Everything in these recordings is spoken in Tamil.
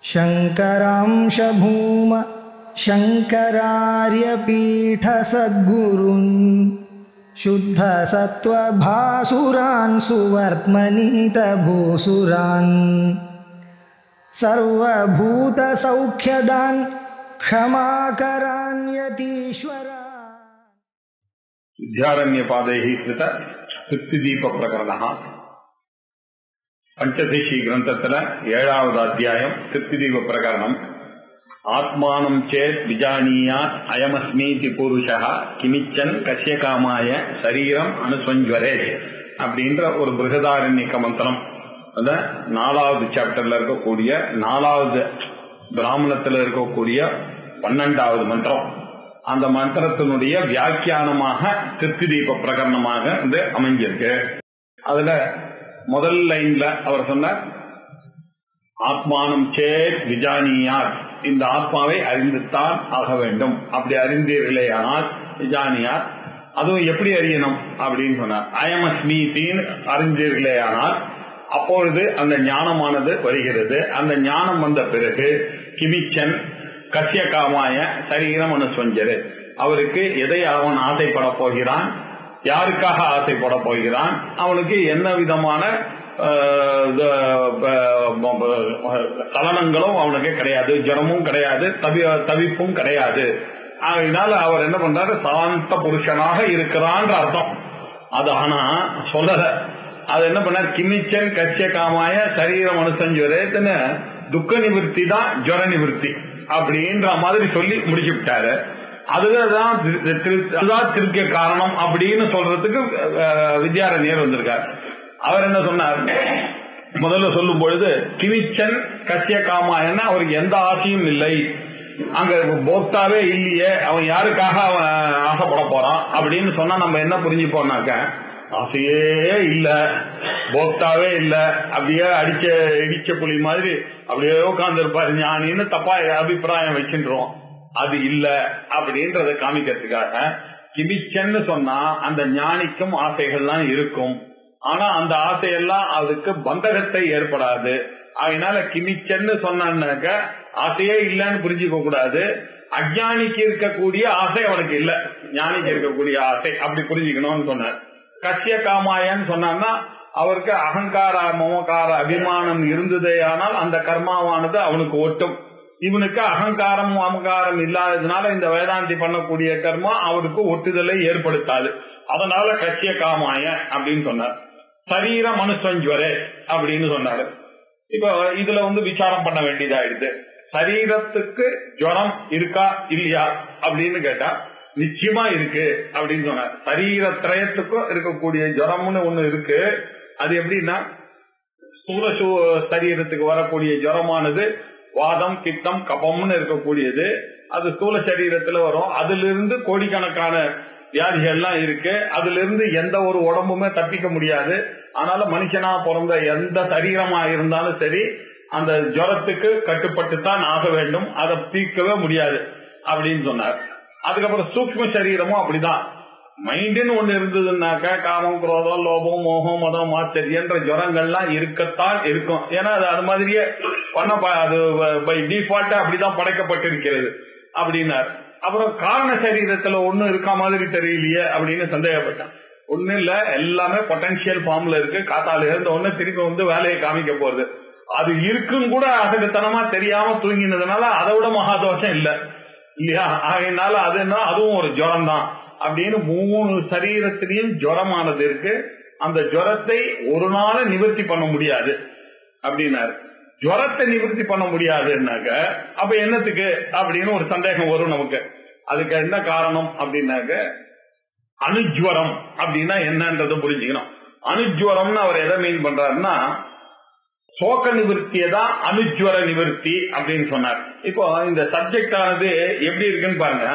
शङ्करांशभूम शङ्करार्यपीठसद्गुरुन् शुद्धसत्त्वभासुरान् सुवर्त्मनीतभूसुरान् सर्वभूतसौख्यदान् क्षमाकरान्यतीश्वरा विद्यारण्यपादैः कृत திருப்திதீப பஞ்சதிஷி கிரந்தத்துல ஏழாவது அத்தியாயம் திருப்திதீப பிரகரணம் ஆத்மானம் சேத் விஜானியாத் அயமஸ்மீதி புருஷா கிமிச்சன் கஷ்யகாமாய சரீரம் அனுஸ்வஞ்சுவரே அப்படின்ற ஒரு பிருகதாரண்யக்க மந்திரம் அந்த நாலாவது சாப்டர்ல இருக்கக்கூடிய நாலாவது பிராமணத்துல இருக்கக்கூடிய பன்னெண்டாவது மந்திரம் அந்த மந்திரத்தினுடைய வியாக்கியானமாக திருப்தி தீப பிரகரணமாக இது அமைஞ்சிருக்கு அதுல முதல் லைன்ல அவர் சொன்னார் ஆத்மானம் சேத் விஜானியார் இந்த ஆத்மாவை அறிந்துத்தான் ஆக வேண்டும் அப்படி அறிந்தீர்களேயானால் விஜானியார் அதுவும் எப்படி அறியணும் அப்படின்னு சொன்னார் அயமஸ்மீத்தின்னு அறிந்தீர்களேயானால் அப்பொழுது அந்த ஞானமானது வருகிறது அந்த ஞானம் வந்த பிறகு கிமிச்சன் கசிய காமாய சரீரம் அனுசொஞ்சரு அவருக்கு எதை அவன் ஆசைப்பட போகிறான் யாருக்காக ஆசைப்பட போகிறான் அவனுக்கு என்ன விதமான சலனங்களும் அவனுக்கு கிடையாது ஜனமும் கிடையாது தவி தவிப்பும் கிடையாது அதனால அவர் என்ன பண்றாரு சாந்த புருஷனாக இருக்கிறான்ற அர்த்தம் அது ஆனா சொல்லல அது என்ன பண்ணார் கிமிச்சன் கச்சிய காமாய சரீரம் அனுசஞ்சுவரேன்னு துக்க நிவர்த்தி தான் ஜுவர நிவர்த்தி அப்படின்ற மாதிரி சொல்லி முடிச்சு விட்டாரு அதுதான் அதுதான் திருக்க காரணம் அப்படின்னு சொல்றதுக்கு வித்யாரண்யர் வந்திருக்கார் அவர் என்ன சொன்னார் முதல்ல சொல்லும் பொழுது கிமிச்சன் கசிய காமாயன்னா அவருக்கு எந்த ஆசையும் இல்லை அங்க போக்தாவே இல்லையே அவன் யாருக்காக அவன் ஆசைப்பட போறான் அப்படின்னு சொன்னா நம்ம என்ன புரிஞ்சுப்போம்னாக்க ஆசையே இல்ல போக்தாவே இல்ல அப்படியே அடிச்ச இடிச்ச புலி மாதிரி அப்படியே உட்கார்ந்து இருப்பாரு ஞானின்னு தப்பா அபிப்பிராயம் வச்சுன்றோம் அது இல்ல அப்படின்றத காமிக்கிறதுக்காக கிமிச்சன்னு சொன்னா அந்த ஞானிக்கும் ஆசைகள்லாம் இருக்கும் ஆனா அந்த ஆசையெல்லாம் அதுக்கு பந்தகத்தை ஏற்படாது அதனால கிமிச்சன்னு சொன்னாக்க ஆசையே இல்லைன்னு புரிஞ்சுக்க கூடாது அஜானிக்கு இருக்கக்கூடிய ஆசை அவனுக்கு இல்ல ஞானிக்கு இருக்கக்கூடிய ஆசை அப்படி புரிஞ்சுக்கணும்னு சொன்னார் கசிய காமாயன்னு சொன்னான்னா அவருக்கு அகங்கார மமகார அபிமானம் இருந்ததே ஆனால் அந்த கர்மாவானது அவனுக்கு ஒட்டும் இவனுக்கு அகங்காரம் மமகாரம் இல்லாததுனால இந்த வேதாந்தி பண்ணக்கூடிய கர்மா அவருக்கு ஒட்டுதலை ஏற்படுத்தாது அதனால கசிய காமாய அப்படின்னு சொன்னார் சரீர மனுஷஞ்சுவரே அப்படின்னு சொன்னாரு இப்போ இதுல வந்து விசாரம் பண்ண வேண்டியதாயிடுது சரீரத்துக்கு ஜுரம் இருக்கா இல்லையா அப்படின்னு கேட்டா நிச்சயமா இருக்கு அப்படின்னு சொன்னார் சரீர திரயத்துக்கும் இருக்கக்கூடிய ஜுரம்னு ஒண்ணு இருக்கு அது எப்படின்னா ஸ்தூல சரீரத்துக்கு வரக்கூடிய ஜுரமானது வாதம் பித்தம் கபம்னு இருக்கக்கூடியது அது ஸ்தூல சரீரத்துல வரும் அதுல இருந்து கோடிக்கணக்கான வியாதிகள்லாம் இருக்கு அதுல இருந்து எந்த ஒரு உடம்புமே தப்பிக்க முடியாது ஆனால மனுஷனா பிறந்த எந்த சரீரமா இருந்தாலும் சரி அந்த ஜுரத்துக்கு கட்டுப்பட்டு தான் ஆக வேண்டும் அதை தீர்க்கவே முடியாது அப்படின்னு சொன்னார் அதுக்கப்புறம் சூக்ம சரீரமும் அப்படிதான் மைண்டுன்னு ஒண்ணு இருந்ததுன்னாக்க காமம் குரோதம் லோபம் மோகம் மதம் ஆச்சரியன்ற ஜுரங்கள்லாம் இருக்கத்தான் இருக்கும் ஏன்னா அது அது மாதிரியே பண்ண அது பை டிஃபால்ட்டா அப்படிதான் படைக்கப்பட்டிருக்கிறது அப்படின்னார் அப்புறம் காரண சரீரத்துல ஒண்ணு இருக்க மாதிரி தெரியலையே அப்படின்னு சந்தேகப்பட்டேன் ஒண்ணு இல்ல எல்லாமே பொட்டன்சியல் ஃபார்ம்ல இருக்கு காத்தால இருந்த ஒண்ணு திருப்பி வந்து வேலையை காமிக்க போறது அது இருக்கும் கூட அசகுத்தனமா தெரியாம தூங்கினதுனால அதை விட மகாதோஷம் இல்ல இல்லையா அதனால அதுன்னா அதுவும் ஒரு ஜுரம் தான் அப்படின்னு மூணு சரீரத்திலையும் ஜுரமானது இருக்கு அந்த ஜுரத்தை ஒரு நாள் நிவர்த்தி பண்ண முடியாது அப்படின்னாரு ஜுரத்தை நிவர்த்தி பண்ண முடியாதுன்னாக்க அப்ப என்னத்துக்கு அப்படின்னு ஒரு சந்தேகம் வரும் நமக்கு அதுக்கு என்ன காரணம் அப்படின்னாக்க அணுஜ்வரம் அப்படின்னா என்னன்றத புரிஞ்சுக்கணும் அணுஜ்வரம்னு அவர் எதை மீன் பண்றாருன்னா சோக நிவர்த்தியை தான் அணுஜ்வர நிவர்த்தி அப்படின்னு சொன்னார் இப்போ இந்த சப்ஜெக்ட் ஆனது எப்படி இருக்குன்னு பாருங்க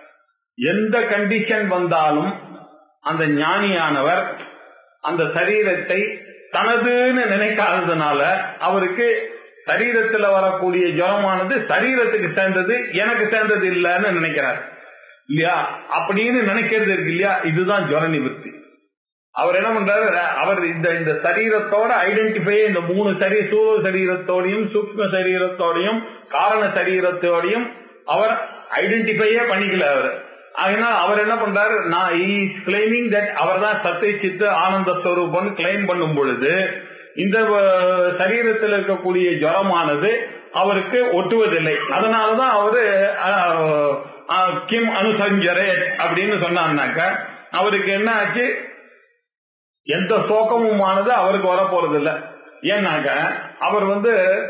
எந்த கண்டிஷன் வந்தாலும் அந்த ஞானியானவர் அந்த சரீரத்தை தனதுன்னு நினைக்காததுனால அவருக்கு சரீரத்துல வரக்கூடிய ஜுரமானது சரீரத்துக்கு சேர்ந்தது எனக்கு சேர்ந்தது இல்லைன்னு நினைக்கிறார் இல்லையா அப்படின்னு நினைக்கிறது இருக்கு இல்லையா இதுதான் ஜுர நிவர்த்தி அவர் என்ன பண்றாரு அவர் இந்த இந்த சரீரத்தோட ஐடென்டிஃபை இந்த மூணு சரி சூழ சரீரத்தோடையும் சூக்ம சரீரத்தோடையும் காரண சரீரத்தோடையும் அவர் ஐடென்டிஃபையே பண்ணிக்கல அவர் அதனால அவர் என்ன பண்றாரு நான் இஸ் கிளைமிங் தட் அவர் தான் சத்தை சித்து ஆனந்த ஸ்வரூபம் கிளைம் பண்ணும் பொழுது இந்த அஹ், சரீரத்தில் இருக்கக்கூடிய ஜுரமானது அவருக்கு ஒட்டுவதில்லை அதனாலதான் அவரு அஹ், அஹ், கிம் அனுசஞ்சரே அப்படின்னு சொன்னான்னாக்க அவருக்கு என்ன ஆச்சு எந்த சோகமுமானது அவருக்கு வரப்போறது இல்ல ஏன்னாக்க அவர் வந்து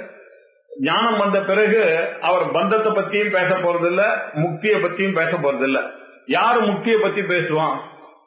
ஞானம் வந்த பிறகு அவர் பந்தத்தை பத்தியும் பேச போறது இல்ல முக்தியை பத்தியும் பேச போறது இல்ல யாரு முக்தியை பத்தி பேசுவான்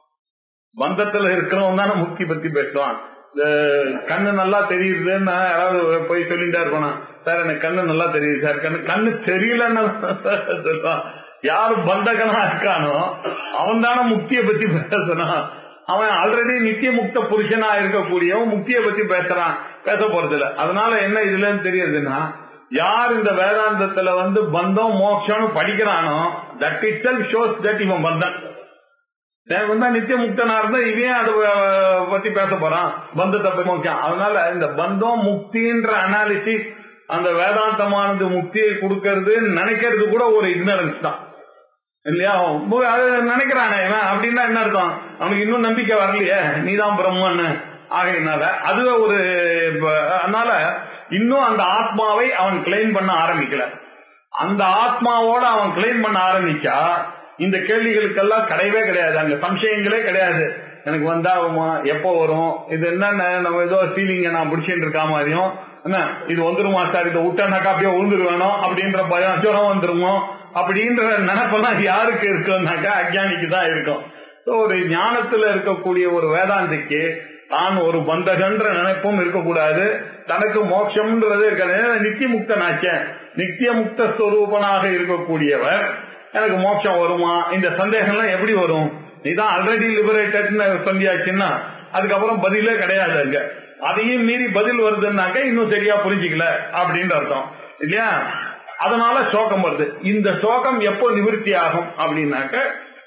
பந்தத்துல இருக்கிறவன் தானே முக்தி பத்தி பேசுவான் இந்த கண்ணு நல்லா தெரியுதுன்னு யாராவது போய் சொல்லிட்டே இருக்கணும் சார் எனக்கு கண்ணு நல்லா தெரியுது சார் கண்ணு கண்ணு தெரியலன்னு சொல்லுவான் யாரு பந்தகனா இருக்கானோ அவன் தானே முக்தியை பத்தி பேசணும் அவன் ஆல்ரெடி நித்திய முக்த புருஷனா இருக்கக்கூடியவன் முக்தியை பத்தி பேசுறான் பேச போறது இல்ல அதனால என்ன இதுல இருந்து தெரியுதுன்னா யார் இந்த வேதாந்தத்துல வந்து பந்தம் மோட்சம்னு படிக்கிறானோ that itself shows that இவன் பந்தன் எனக்கு வந்து நித்திய முக்தனா இருந்தா இவன் அதை அஹ், பத்தி பேச போறான் பந்தத்தை பத்தி முக்கியம் அதனால இந்த பந்தம் முக்தின்ற அனாலிசிஸ் அந்த வேதாந்தமானது முக்தியை கொடுக்கறது நினைக்கிறது கூட ஒரு இக்னரன்ஸ் தான் இல்லையா மு- அது நினைக்கிறானே இவன் அப்படின்னா என்ன அர்த்தம் அவனுக்கு இன்னும் நம்பிக்கை வரலையே நீதான் பிரம்மன்னு ஆகையினால அதுவே ஒரு இப்ப- அதனால இன்னும் அந்த ஆத்மாவை அவன் கிளைம் பண்ண ஆரம்பிக்கல அந்த ஆத்மாவோட அவன் கிளைம் பண்ண ஆரம்பிச்சா இந்த கேள்விகளுக்கெல்லாம் கிடையவே கிடையாது அங்க சம்சயங்களே கிடையாது எனக்கு வந்தா வருமா எப்போ வரும் இது என்னென்ன நம்ம ஏதோ ஃபீலிங்க நான் பிடிச்சிட்டு இருக்கா மாதிரியும் என்ன இது வந்துருமா சார் இதை விட்டானாக்கா அப்படியே விழுந்துருவேணும் அப்படின்ற பயம் ஜுரம் வந்துருமோ அப்படின்ற நினைப்பெல்லாம் யாருக்கு இருக்குன்னாக்கா அஜானிக்கு தான் இருக்கும் So, ஒரு ஞானத்துல இருக்கக்கூடிய ஒரு வேதாந்திக்கு தான் ஒரு பந்தகன்ற நினைப்பும் இருக்கக்கூடாது தனக்கு மோட்சம்ன்றது இருக்காது நித்திய முக்தனாச்சேன் நித்திய முக்த ஸ்வரூபனாக இருக்கக்கூடியவர் எனக்கு மோட்சம் வருமா இந்த சந்தேகம்லாம் எப்படி வரும் நீதான் ஆல்ரெடி லிபரேட்டட்னு சொல்லியாச்சுன்னா அதுக்கப்புறம் பதிலே கிடையாது அங்க அதையும் மீறி பதில் வருதுன்னாக்க இன்னும் சரியா புரிஞ்சுக்கல அப்படின்னு அர்த்தம் இல்லையா அதனால சோகம் வருது இந்த சோகம் எப்போ நிவர்த்தி ஆகும் அப்படின்னாக்க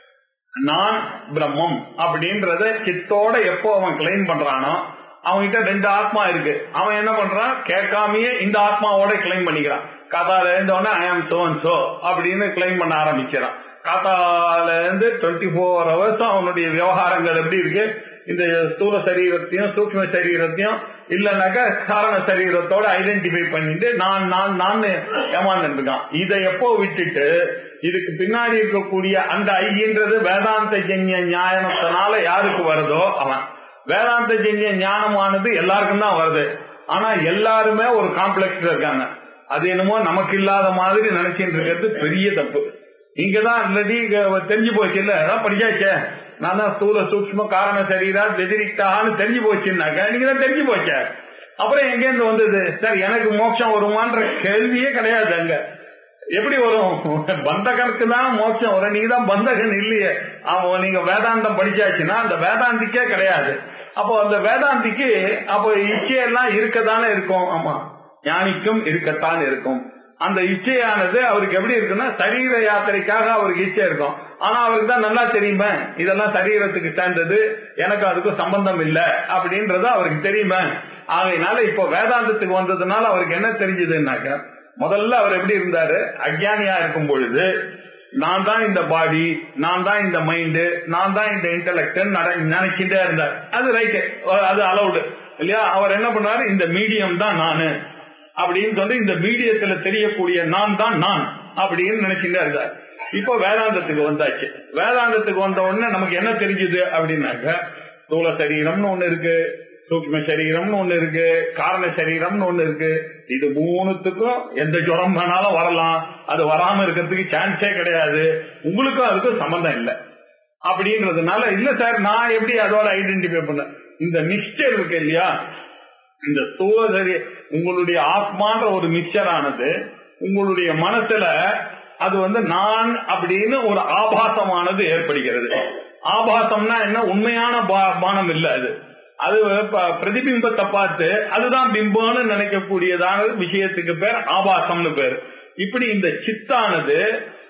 நான் பிரம்மம் அப்படின்றத சித்தோட எப்போ அவன் கிளைம் பண்றானோ அவன்கிட்ட ரெண்டு ஆத்மா இருக்கு அவன் என்ன பண்றான் கேட்காமயே இந்த ஆத்மாவோட கிளைம் பண்ணிக்கிறான் காத்தால இருந்த உடனே ஐ ஆம் சோ சோ அப்படின்னு கிளைம் பண்ண ஆரம்பிக்கிறான் காத்தால இருந்து டுவெண்ட்டி ஃபோர் ஹவர்ஸ் அவனுடைய விவகாரங்கள் எப்படி இருக்கு இந்த ஸ்தூல சரீரத்தையும் சூக்ம சரீரத்தையும் இல்லைனாக்கா காரண சரீரத்தோட ஐடென்டிஃபை பண்ணிட்டு நான் நான் நான் ஏமாந்துட்டு இருக்கான் இதை எப்போ விட்டுட்டு இதுக்கு பின்னாடி இருக்கக்கூடிய அந்த ஐயன்றது வேதாந்த ஜன்ய ஞானத்தினால யாருக்கு வருதோ அவன் வேதாந்த ஜன்ய ஞானமானது எல்லாருக்கும் தான் வருது ஆனா எல்லாருமே ஒரு காம்ப்ளெக்ஸ்ல இருக்காங்க அது என்னமோ நமக்கு இல்லாத மாதிரி நினைச்சிட்டு இருக்கிறது பெரிய தப்பு இங்கதான் ஆல்ரெடி தெரிஞ்சு போச்சு இல்ல அதான் படிச்சாச்சே நான் தான் ஸ்தூல சூக்ம காரண சரீரா வெதிரிக்தான்னு தெரிஞ்சு போச்சுன்னாக்க நீங்க தான் தெரிஞ்சு போச்ச அப்புறம் எங்க இருந்து வந்தது சார் எனக்கு மோட்சம் வருமான்ற கேள்வியே கிடையாது அங்க எப்படி வரும் பந்தகனுக்கு தான் மோட்சம் வரும் நீங்க தான் பந்தகன் இல்லையே அவன் நீங்க வேதாந்தம் படிச்சாச்சுன்னா அந்த வேதாந்திக்கே கிடையாது அப்போ அந்த வேதாந்திக்கு அப்போ இச்சையெல்லாம் இருக்கத்தானே இருக்கும் ஆமா ஞானிக்கும் இருக்கத்தான் இருக்கும் அந்த இச்சையானது அவருக்கு எப்படி இருக்குன்னா சரீர யாத்திரைக்காக அவருக்கு இச்சை இருக்கும் ஆனா அவருக்கு தான் நல்லா தெரியுமே இதெல்லாம் சரீரத்துக்கு சேர்ந்தது எனக்கு அதுக்கும் சம்பந்தம் இல்லை அப்படின்றது அவருக்கு தெரியுமே ஆகையினால இப்போ வேதாந்தத்துக்கு வந்ததுனால அவருக்கு என்ன தெரிஞ்சதுன்னாக்க முதல்ல அவர் எப்படி இருந்தாரு அஜ்ஞானியா இருக்கும் பொழுது நான் தான் இந்த பாடி நான் தான் இந்த மைண்டு நான் தான் இந்த இன்டலெக்ட் நினைச்சுட்டே இருந்தார் அது ரைட்டு அது அலௌடு இல்லையா அவர் என்ன பண்ணாரு இந்த மீடியம் தான் நானு அப்படின்னு சொல்லி இந்த மீடியத்துல தெரியக்கூடிய நான் தான் நான் அப்படின்னு நினைச்சுட்டே இருந்தார் இப்போ வேதாந்தத்துக்கு வந்தாச்சு வேதாந்தத்துக்கு வந்த உடனே நமக்கு என்ன தெரிஞ்சுது அப்படின்னாக்க ஸ்தூல சரீரம்னு ஒண்ணு இருக்கு சூக்ம சரீரம்னு ஒண்ணு இருக்கு காரண சரீரம்னு ஒண்ணு இருக்கு இது மூணுத்துக்கும் எந்த ஜுரம் வேணாலும் வரலாம் அது வராம இருக்கிறதுக்கு சான்ஸே கிடையாது உங்களுக்கும் அதுக்கும் சம்பந்தம் இல்லை அப்படின்றதுனால இல்ல சார் நான் எப்படி அதோட ஐடென்டிஃபை பண்ண இந்த மிக்சர் இருக்கு இல்லையா இந்த ஸ்தூல சரி உங்களுடைய ஆத்மான்ற ஒரு மிக்சர் ஆனது உங்களுடைய மனசுல அது வந்து நான் அப்படின்னு ஒரு ஆபாசமானது ஏற்படுகிறது ஆபாசம்னா என்ன உண்மையான பா- பானம் இல்ல அது அது ப- பிரதிபிம்பத்தை பார்த்து அதுதான் பிம்பம்னு நினைக்கக்கூடியதான விஷயத்துக்கு பேர் ஆபாசம்னு பேர் இப்படி இந்த சித்தானது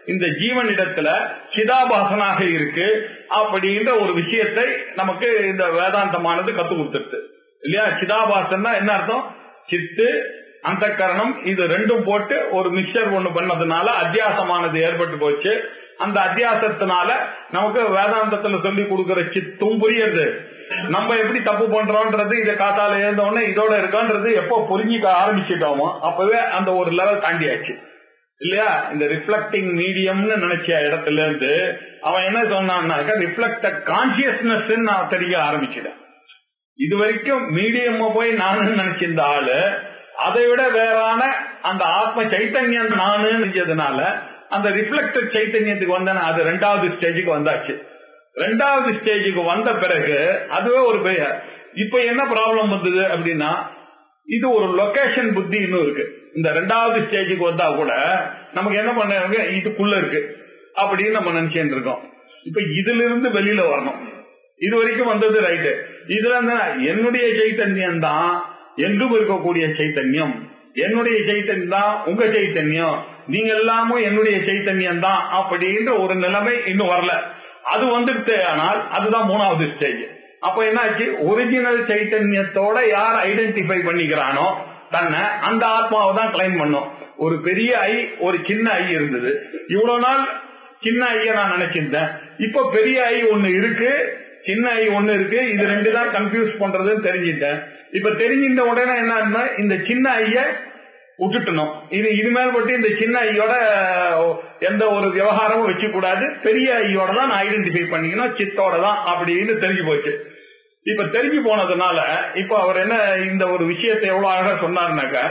இந்த ஜீவனிடத்துல சிதாபாசனாக இருக்கு அப்படின்ற ஒரு விஷயத்தை நமக்கு இந்த வேதாந்தமானது கத்து கொடுத்துருது இல்லையா சிதாபாசன்னா என்ன அர்த்தம் சித்து அந்த கரணம் இது ரெண்டும் போட்டு ஒரு மிக்சர் ஒண்ணு பண்ணதுனால அத்தியாசமானது ஏற்பட்டு போச்சு அந்த அத்தியாசத்தினால நமக்கு வேதாந்தத்துல சொல்லி கொடுக்கிற சித்தும் புரியுது நம்ம எப்படி தப்பு பண்றோம்ன்றது இதை காத்தால எழுந்த உடனே இதோட இருக்கான்றது எப்போ புரிஞ்சிக்க ஆரம்பிச்சிட்டோமோ அப்பவே அந்த ஒரு லெவல் தாண்டியாச்சு இல்லையா இந்த ரிஃப்ளெக்டிங் மீடியம்னு நினைச்ச இடத்துல இருந்து அவன் என்ன சொன்னான்னாக்கா ரிஃப்ளெக்டட் கான்சியஸ்னஸ் நான் தெரிய ஆரம்பிச்சிட்டேன் இது வரைக்கும் மீடியம் போய் நானு நினைச்சிருந்த ஆளு அதை விட வேறான அந்த ஆத்ம சைத்தன்யம் நானு நினைச்சதுனால அந்த ரிஃப்ளெக்டட் சைத்தன்யத்துக்கு வந்தேன் அது ரெண்டாவது ஸ்டேஜுக்கு வந்தாச்சு ரெண்டாவது ஸ்டேஜுக்கு வந்த பிறகு அதுவே ஒரு பெரிய இப்ப என்ன ப்ராப்ளம் வந்தது அப்படின்னா இது ஒரு லொகேஷன் புத்தி இன்னும் இருக்கு இந்த ரெண்டாவது ஸ்டேஜுக்கு வந்தா கூட நமக்கு என்ன பண்ணாங்க இதுக்குள்ள இருக்கு அப்படின்னு நம்ம நினைச்சுட்டு இருக்கோம் இப்ப இதுல இருந்து வெளியில வரணும் இது வரைக்கும் வந்தது ரைட்டு இதுல இருந்து என்னுடைய சைத்தன்யம் தான் எங்கும் இருக்கக்கூடிய சைத்தன்யம் என்னுடைய சைத்தன்யம் தான் உங்க சைத்தன்யம் நீங்க எல்லாமும் என்னுடைய சைத்தன்யம் தான் அப்படின்ற ஒரு நிலைமை இன்னும் வரல அது வந்துட்டு ஆனால் அதுதான் மூணாவது ஸ்டேஜ் அப்ப என்னாச்சு ஒரிஜினல் சைத்தன்யத்தோட யார் ஐடென்டிஃபை பண்ணிக்கிறானோ தன்னை அந்த ஆத்மாவை தான் கிளைம் பண்ணும் ஒரு பெரிய ஐ ஒரு சின்ன ஐ இருந்தது இவ்வளவு நாள் சின்ன ஐய நான் நினைச்சிருந்தேன் இப்ப பெரிய ஐ ஒண்ணு இருக்கு சின்ன ஐ ஒண்ணு இருக்கு இது ரெண்டு தான் கன்ஃபியூஸ் பண்றதுன்னு தெரிஞ்சிட்டேன் இப்ப தெரிஞ்சிட்ட உடனே என்ன இந்த சின்ன ஐய விட்டுட்டணும் இது இனிமேல் பட்டு இந்த சின்ன ஐயோட எந்த ஒரு விவகாரமும் வச்சு கூடாது பெரிய ஐயோட தான் நான் ஐடென்டிஃபை பண்ணிக்கணும் சித்தோட தான் அப்படின்னு தெரிஞ்சு போச்சு இப்ப தெரிஞ்சு போனதுனால இப்ப அவர் என்ன இந்த ஒரு விஷயத்தை எவ்வளவு அழகா சொன்னாருனாக்க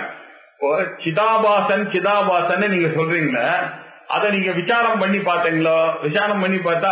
சிதாபாசன் சிதாபாசன் நீங்க சொல்றீங்களே அதை நீங்க விசாரம் பண்ணி பார்த்தீங்களோ விசாரம் பண்ணி பார்த்தா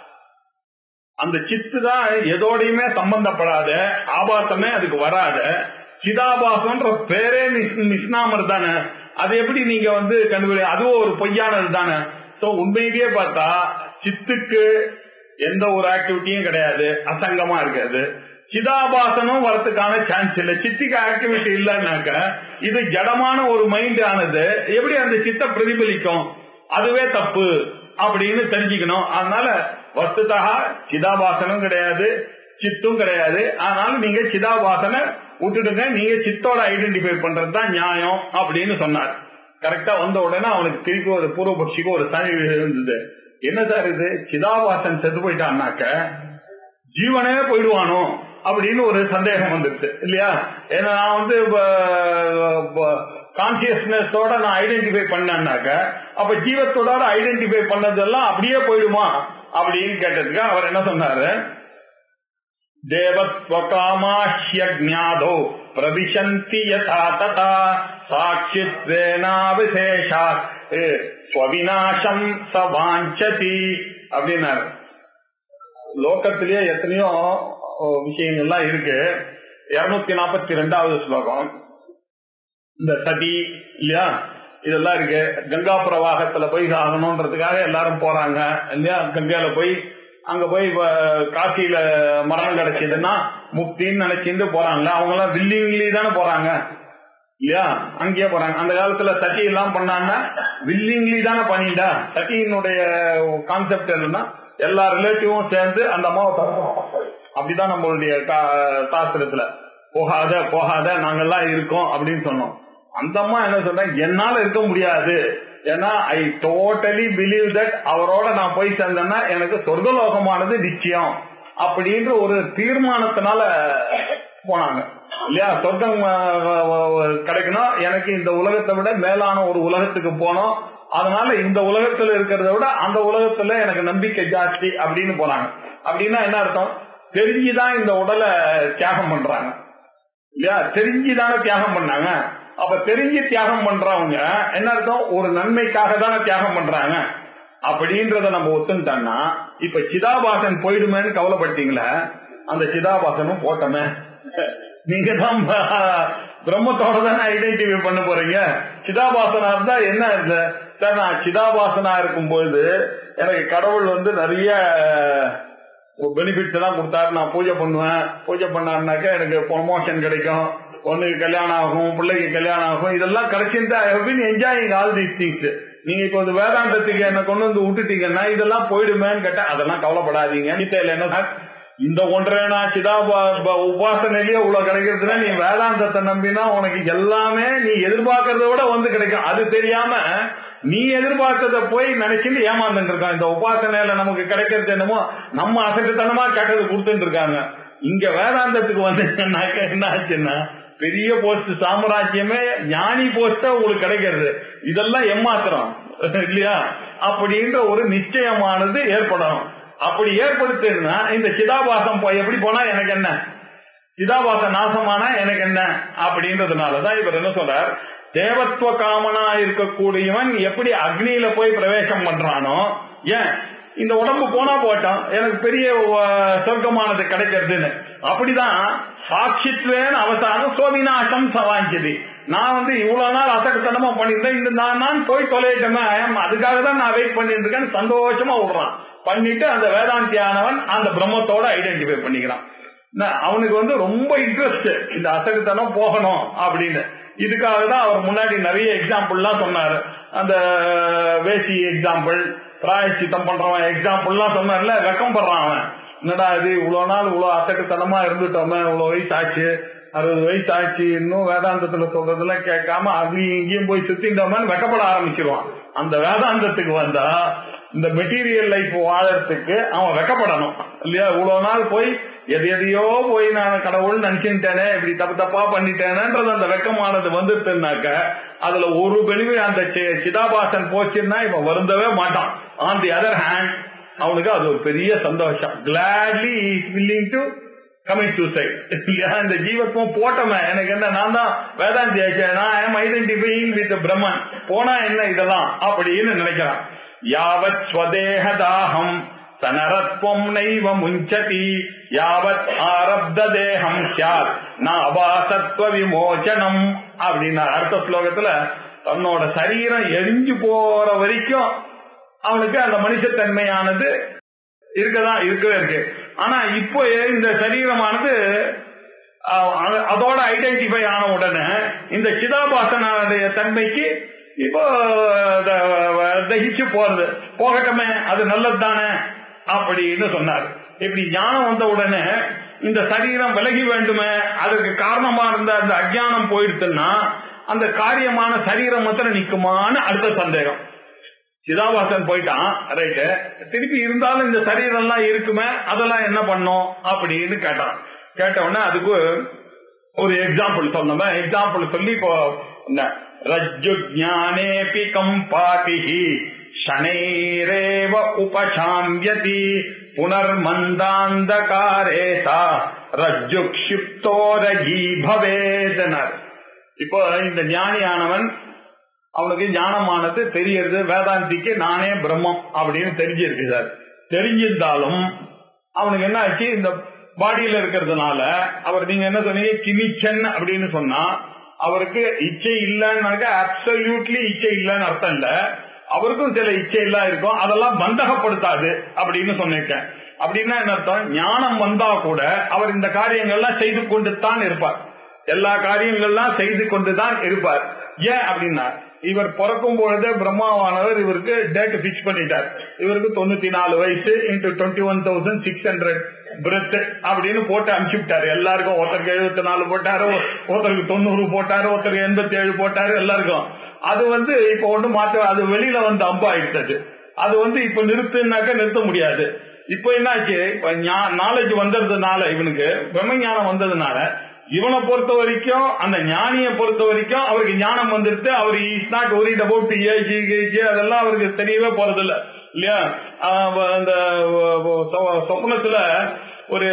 அந்த சித்து தான் எதோடையுமே சம்பந்தப்படாத ஆபாசமே அதுக்கு வராத சிதாபாசம்ன்ற பேரே மிஸ்னாமர் தானே அது எப்படி நீங்க வந்து கண்டுபிடி அதுவும் ஒரு பொய்யானது தானே சோ உண்மையிலேயே பார்த்தா சித்துக்கு எந்த ஒரு ஆக்டிவிட்டியும் கிடையாது அசங்கமா இருக்காது சிதாபாசனும் வரத்துக்கான சான்ஸ் இல்லை சித்திக்கு ஆக்டிவிட்டி இல்லைன்னாக்க இது ஜடமான ஒரு மைண்ட் ஆனது எப்படி அந்த சித்த பிரதிபலிக்கும் அதுவே தப்பு அப்படின்னு தெரிஞ்சுக்கணும் அதனால வஸ்துதாக சிதாபாசனும் கிடையாது சித்தும் கிடையாது அதனால நீங்க சிதாபாசனை விட்டுடுங்க நீங்க சித்தோட ஐடென்டிஃபை பண்றது தான் நியாயம் அப்படின்னு சொன்னார் கரெக்டா வந்த உடனே அவனுக்கு திருப்பி ஒரு பூர்வபக்ஷிக்கு ஒரு சனி இருந்தது என்ன சார் இது சிதாபாசன் செத்து போயிட்டான்னாக்க ஜீவனே போயிடுவானோ அப்படின்னு ஒரு சந்தேகம் வந்துருச்சு இல்லையா ஏன்னா நான் வந்து கான்சியஸ்னஸோட நான் ஐடென்டிஃபை பண்ணேன்னாக்க அப்ப ஜீவத்தோட ஐடென்டிஃபை பண்ணதெல்லாம் அப்படியே போயிடுமா அப்படின்னு கேட்டதுக்கு அவர் என்ன சொன்னாரு தேவத்வகாமாஹ்யஜாதோ பிரவிசந்தி யதா ததா சாட்சித்வேனா விசேஷா ஸ்வவிநாசம் சவாஞ்சதி அப்படின்னாரு லோகத்திலேயே எத்தனையோ விஷயங்கள்லாம் இருக்கு இருநூத்தி நாற்பத்தி ரெண்டாவது ஸ்லோகம் இந்த சதி இல்லையா இதெல்லாம் இருக்கு கங்கா பிரவாகத்துல போய் ஆகணும்ன்றதுக்காக எல்லாரும் போறாங்க இல்லையா கங்கையில போய் அங்க போய் காசியில மரணம் கிடைச்சதுன்னா முக்தின்னு நினைச்சிட்டு போறாங்களே அவங்க எல்லாம் வில்லிங்லி தானே போறாங்க இல்லையா அங்கேயே போறாங்க அந்த காலத்துல சட்டி எல்லாம் பண்ணாங்கன்னா வில்லிங்லி தானே பண்ணிட்டா சட்டியினுடைய கான்செப்ட் என்னன்னா எல்லா ரிலேட்டிவும் சேர்ந்து அந்த அம்மாவை தடுக்கணும் அப்படிதான் நம்மளுடைய சாஸ்திரத்துல போகாத போகாத நாங்கெல்லாம் இருக்கோம் அப்படின்னு சொன்னோம் அந்த அம்மா என்ன சொன்னா என்னால இருக்க முடியாது ஏன்னா ஐ டோட்டலி பிலீவ் தட் அவரோட நான் போய் சேர்ந்தேன்னா எனக்கு சொர்க்கலோகமானது நிச்சயம் அப்படின்ற ஒரு தீர்மானத்தினால போனாங்க இல்லையா சொர்க்கம் கிடைக்கணும் எனக்கு இந்த உலகத்தை விட மேலான ஒரு உலகத்துக்கு போனோம் அதனால இந்த உலகத்துல இருக்கிறத விட அந்த உலகத்துல எனக்கு நம்பிக்கை ஜாஸ்தி அப்படின்னு போறாங்க அப்படின்னா என்ன அர்த்தம் தெரிஞ்சுதான் இந்த உடலை தியாகம் பண்றாங்க இல்லையா தெரிஞ்சுதானே தியாகம் பண்ணாங்க அப்ப தெரிஞ்சு தியாகம் பண்றவங்க என்ன அர்த்தம் ஒரு நன்மைக்காக தானே தியாகம் பண்றாங்க அப்படின்றத நம்ம ஒத்துட்டோம்னா இப்ப சிதாபாசன் போயிடுமேன்னு கவலைப்பட்டீங்களே அந்த சிதாபாசனும் போட்டமே நீங்க தான் பிரம்மத்தோட தானே ஐடென்டிஃபை பண்ண போறீங்க சிதாபாசனா இருந்தா என்ன இந்த சார் நான் சிதாபாசனா இருக்கும்போது எனக்கு கடவுள் வந்து நிறைய பெனிஃபிட்ஸ் எல்லாம் கொடுத்தாரு நான் பூஜை பண்ணுவேன் பூஜை பண்ணாருனாக்க எனக்கு ப்ரொமோஷன் கிடைக்கும் பொண்ணுக்கு கல்யாணம் ஆகும் பிள்ளைக்கு கல்யாணம் ஆகும் இதெல்லாம் கிடைச்சிருந்தா I have been enjoying all these things நீங்க இப்போ இந்த வேதாந்தத்துக்கு என்ன கொண்டு வந்து விட்டுட்டீங்கன்னா இதெல்லாம் போயிடுமேன்னு கேட்டா அதெல்லாம் கவலைப்படாதீங்க கீதையில என்ன இந்த ஒன்றேனா சிதா ப- ப- உபாசனையிலேயே இவ்வளவு கிடைக்கிறதுனா நீ வேதாந்தத்தை நம்பினா உனக்கு எல்லாமே நீ எதிர்பார்க்கறத விட வந்து கிடைக்கும் அது தெரியாம நீ எதிர்பார்த்ததை போய் நினைச்சுட்டு ஏமாந்துட்டு இருக்கான் இந்த உபாசனையில நமக்கு கிடைக்கிறது என்னமோ நம்ம அசட்டுத்தனமா கேட்டது கொடுத்துட்டு இருக்காங்க இங்க வேதாந்தத்துக்கு வந்தீங்கன்னாக்க என்ன ஆச்சுன்னா பெரிய போஸ்ட் சாம்ராஜ்யமே ஞானி போஸ்டா உங்களுக்கு கிடைக்கிறது இதெல்லாம் ஏமாத்திரம் இல்லையா அப்படின்ற ஒரு நிச்சயமானது ஏற்படணும் அப்படி ஏற்படுத்துனா இந்த சிதாபாசம் போய் எப்படி போனா எனக்கு என்ன சிதாபாச நாசமானா எனக்கு என்ன அப்படின்றதுனாலதான் இவர் என்ன சொல்றார் தேவத்துவ காமனா இருக்கக்கூடியவன் எப்படி அக்னியில போய் பிரவேசம் பண்றானோ ஏன் இந்த உடம்பு போனா போட்டோம் எனக்கு பெரிய அஹ், சொர்க்கமானது கிடைக்கிறதுன்னு அப்படிதான் சாட்சித்வேன் அவசானம் சோவிநாசம் சவாஞ்சது நான் வந்து இவ்வளவு நாள் அசகத்தனமா பண்ணியிருந்தேன் இந்த நான் நான் போய் தொலையிட்டமே அதுக்காக தான் நான் வெயிட் பண்ணிட்டு இருக்கேன்னு சந்தோஷமா விடுறான் பண்ணிட்டு அந்த வேதாந்தியானவன் அந்த பிரம்மத்தோட ஐடென்டிஃபை பண்ணிக்கிறான் ந- அவனுக்கு வந்து ரொம்ப இன்ட்ரெஸ்ட் இந்த அசகுத்தனம் போகணும் அப்படின்னு இதுக்காக தான் அவர் முன்னாடி நிறைய எக்ஸாம்பிள்லாம் சொன்னாரு அந்த வேசி எக்ஸாம்பிள் பிராயச்சித்தம் பண்றவன் எக்ஸாம்பிள்லாம் சொன்னார்ல வெக்கம் படுறான் அவன் என்னடா இது இவ்வளவு நாள் இவ்வளவு அசகுத்தனமா இருந்துட்டோமே இவ்வளவு வயசு ஆச்சு அறுபது வயசு ஆச்சு இன்னும் வேதாந்தத்துல சொல்றதெல்லாம் கேட்காம அங்கேயும் இங்கேயும் போய் சுத்திட்டோமேன்னு வெக்கப்பட ஆரம்பிச்சிருவான் அந்த வேதாந்தத்துக்கு வந்தா இந்த மெட்டீரியல் லைஃப் வாழறதுக்கு அவன் வெக்கப்படணும் இல்லையா இவ்வளவு நாள் போய் எது எதையோ போய் நான் கடவுள் நினைச்சுட்டேனே இப்படி தப்பு தப்பா பண்ணிட்டேனேன்றது அந்த வெக்கமானது வந்துட்டுனாக்க அதுல ஒரு பெனிஃபிட் அந்த சி- சிதாபாசன் போச்சுன்னா இவன் வருந்தவே மாட்டான் ஆன் தி அதர் ஹேண்ட் அவனுக்கு அது ஒரு பெரிய சந்தோஷம் gladly is willing to commit suicide இந்த ஜீவத்துவம் போட்டமே எனக்கு என்ன நான் தான் வேதாந்தி ஆச்சேன் நான் ஐம் ஐடென்டிஃபைங் வித் பிரம்மன் போனா என்ன இதெல்லாம் அப்படின்னு நினைக்கிறான் யாவத் ஸ்வதேகதாகம் சனரத்வம் நைவ முஞ்சதி யாவத் ஆரப்த தேகம் சாத் ந அபாசத்வ விமோச்சனம் அப்படின்னா அடுத்த ஸ்லோகத்துல தன்னோட சரீரம் எரிஞ்சு போற வரைக்கும் அவனுக்கு அந்த மனுஷத்தன்மையானது இருக்கதான் இருக்கவே இருக்கு ஆனா இப்போ இந்த சரீரமானது அஹ், அது- அதோட ஐடென்டிஃபை ஆன உடனே இந்த சிதாபாசனுடைய தன்மைக்கு இப்போ த- தகிச்சு போறது போகட்டுமே அது நல்லது தானே அப்படின்னு சொன்னார் இப்படி ஞானம் வந்த உடனே இந்த சரீரம் விலகி வேண்டுமே அதற்கு காரணமா இருந்த அந்த அஜ்ஞானம் போயிடுச்சுன்னா அந்த காரியமான சரீரம் மாத்திரம் நிக்குமான்னு அடுத்த சந்தேகம் சிதாபாசன் போயிட்டான் ரைட்டு திருப்பி இருந்தாலும் இந்த சரீரம் எல்லாம் இருக்குமே அதெல்லாம் என்ன பண்ணும் அப்படின்னு கேட்டான் கேட்ட உடனே அதுக்கு ஒரு எக்ஸாம்பிள் சொன்னோமே எக்ஸாம்பிள் சொல்லி இப்போ என்ன ரஜ்ஜு ஜானேபி கம்பாதிஹி சனைரேவ உபசாம்பியதி புனர்மந்தாந்தகாரே சா ரஜ்ஜு க்ஷிப்தோரகி பவேதனர் இப்போ இந்த ஞானியானவன் அவனுக்கு ஞானமானது தெரியறது வேதாந்திக்கு நானே பிரம்மம் அப்படின்னு தெரிஞ்சிருக்கு சார் தெரிஞ்சிருந்தாலும் அவனுக்கு என்ன ஆச்சு இந்த பாடியில இருக்கிறதுனால அவர் நீங்க என்ன சொன்னீங்க கிமிச்சன் அப்படின்னு சொன்னா அவருக்கு இச்சை இல்லைன்னாக்க அப்சல்யூட்லி இச்சை இல்லைன்னு அர்த்தம் இல்ல அவருக்கும் சில இச்சை எல்லாம் இருக்கும் அதெல்லாம் பந்தகப்படுத்தாது அப்படின்னு சொன்னிருக்கேன் அப்படின்னா என்ன அர்த்தம் ஞானம் வந்தா கூட அவர் இந்த காரியங்கள்லாம் செய்து கொண்டு தான் இருப்பார் எல்லா காரியங்கள்லாம் செய்து கொண்டுதான் இருப்பார் ஏன் அப்படின்னா இவர் பிறக்கும் பொழுதே பிரம்மாவானவர் இவருக்கு டேட் பிக்ஸ் பண்ணிட்டார் இவருக்கு தொண்ணூத்தி நாலு வயசு into twenty one thousand six hundred breath அப்படின்னு போட்டு அனுப்பிச்சு விட்டாரு எல்லாருக்கும் ஒருத்தருக்கு எழுபத்தி நாலு போட்டாரு ஒருத்தருக்கு தொண்ணூறு போட்டாரு ஒருத்தருக்கு எண்பத்தி ஏழு போட்டாரு எல்லாருக்கும் அது வந்து இப்ப ஒண்ணு மாற்ற அது வெளியில வந்து அம்பா ஆயிடுச்சு அது வந்து இப்ப நிறுத்துனாக்க நிறுத்த முடியாது இப்ப என்னாச்சு நாலேஜ் வந்ததுனால இவனுக்கு பிரம்ம ஞானம் வந்ததுனால இவனை பொறுத்த வரைக்கும் அந்த ஞானியை பொறுத்த வரைக்கும் அவருக்கு ஞானம் வந்துருச்சு அவர் is not worried about age age அதெல்லாம் அவருக்கு தெரியவே போறது இல்ல இல்லையா ஆஹ் அந்த சொ- சொப்னத்துல ஒரு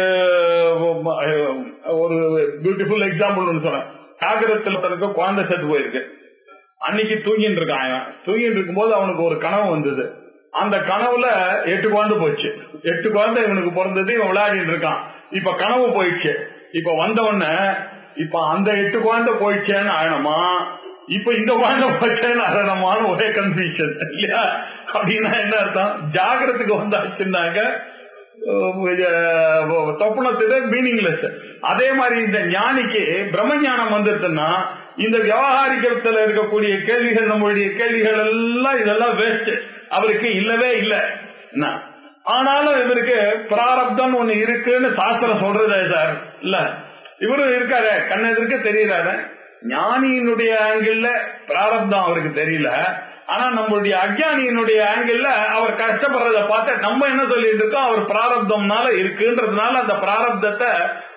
ஒரு பியூட்டிஃபுல் எக்ஸாம்பிள் ஒன்று சொன்னேன் காகிரத்துல தனக்கு குழந்தை செத்து போயிருக்கு அன்னைக்கு தூங்கிட்டு இருக்கான் அவன் தூங்கிட்டு இருக்கும்போது அவனுக்கு ஒரு கனவு வந்தது அந்த கனவுல எட்டு குழந்தை போச்சு எட்டு குழந்தை இவனுக்கு பிறந்தது இவன் விளையாடிட்டு இருக்கான் இப்ப கனவு போயிடுச்சு இப்ப வந்த உடனே இப்ப அந்த எட்டு குழந்தை போயிடுச்சேன்னு ஆயணுமா இப்ப இந்த குழந்தை போயிடுச்சேன்னு ஆயணுமான்னு ஒரே கன்ஃபியூஷன் இல்லையா அப்படின்னா என்ன அர்த்தம் ஜாகிரத்துக்கு வந்தாச்சுன்னாக்க தொப்பனத்துல மீனிங்லெஸ் அதே மாதிரி இந்த ஞானிக்கு பிரம்ம ஞானம் வந்துருச்சுன்னா இந்த விவகாரிக்கத்துல இருக்கக்கூடிய கேள்விகள் நம்மளுடைய கேள்விகள் எல்லாம் இதெல்லாம் வேஸ்ட் அவருக்கு இல்லவே இல்லை என்ன ஆனாலும் இவருக்கு பிராரப்தம் ஒண்ணு இருக்குன்னு சாஸ்திரம் சொல்றதே சார் இல்ல இவரும் இருக்காரு கண்ணெதிர்க்க தெரியறாரு ஞானியினுடைய ஆங்கிள் பிராரப்தம் அவருக்கு தெரியல ஆனா நம்மளுடைய அஜானியினுடைய ஆங்கிள் அவர் கஷ்டப்படுறத பார்த்து நம்ம என்ன சொல்லிட்டு இருக்கோம் அவர் பிராரப்தம்னால இருக்குன்றதுனால அந்த பிராரப்தத்தை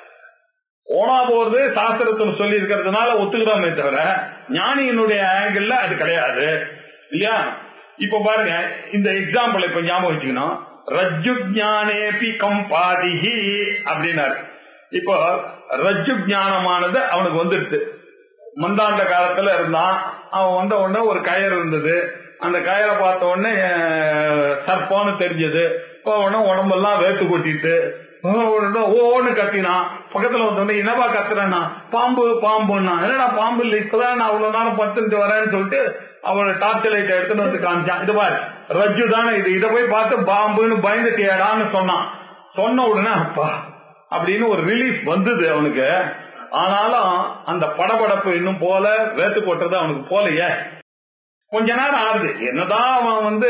ஓனா போறது சாஸ்திரத்தில் சொல்லி இருக்கிறதுனால ஒத்துக்கிறோமே தவிர ஞானியினுடைய ஆங்கிள் அது கிடையாது இல்லையா இப்ப பாருங்க இந்த எக்ஸாம்பிள் இப்ப ஞாபகம் வச்சுக்கணும் ரஜ்ஜு ஜானேபி கம்பாதிஹி அப்படின்னாரு இப்போ ரஜ்ஜு ஞானமானது அவனுக்கு வந்துடுது மந்தாண்ட காலத்துல இருந்தான் அவன் வந்த உடனே ஒரு கயர் இருந்தது அந்த கயரை பார்த்த உடனே அஹ், சர்ப்பம்னு தெரிஞ்சது இப்போ உடனே உடம்பெல்லாம் வேத்து கொட்டிட்டு அஹ், உடனே ஓன்னு கத்தினான் பக்கத்துல வந்தோடனே என்னவா கத்துறேன்னா பாம்பு பாம்புன்னா என்னடா பாம்பு இல்லை இப்பதான் நான் அவ்வளவு நேரம் பத்துட்டு வரேன்னு சொல்லிட்டு அவனோட டார்ச் லைட் எடுத்துட்டு வந்து காமிச்சான் இது பாரு ரஜ்ஜு தானே இது இதை போய் பார்த்து பாம்புன்னு பயந்துட்டியாடான்னு சொன்னான் சொன்ன உடனே அப்பா அப்படின்னு ஒரு ரிலீஃப் வந்தது அவனுக்கு ஆனாலும் அந்த படபடப்பு இன்னும் போல வேத்து கொட்டுறது அவனுக்கு போலையே கொஞ்ச நேரம் ஆகுது என்னதான் அவன் வந்து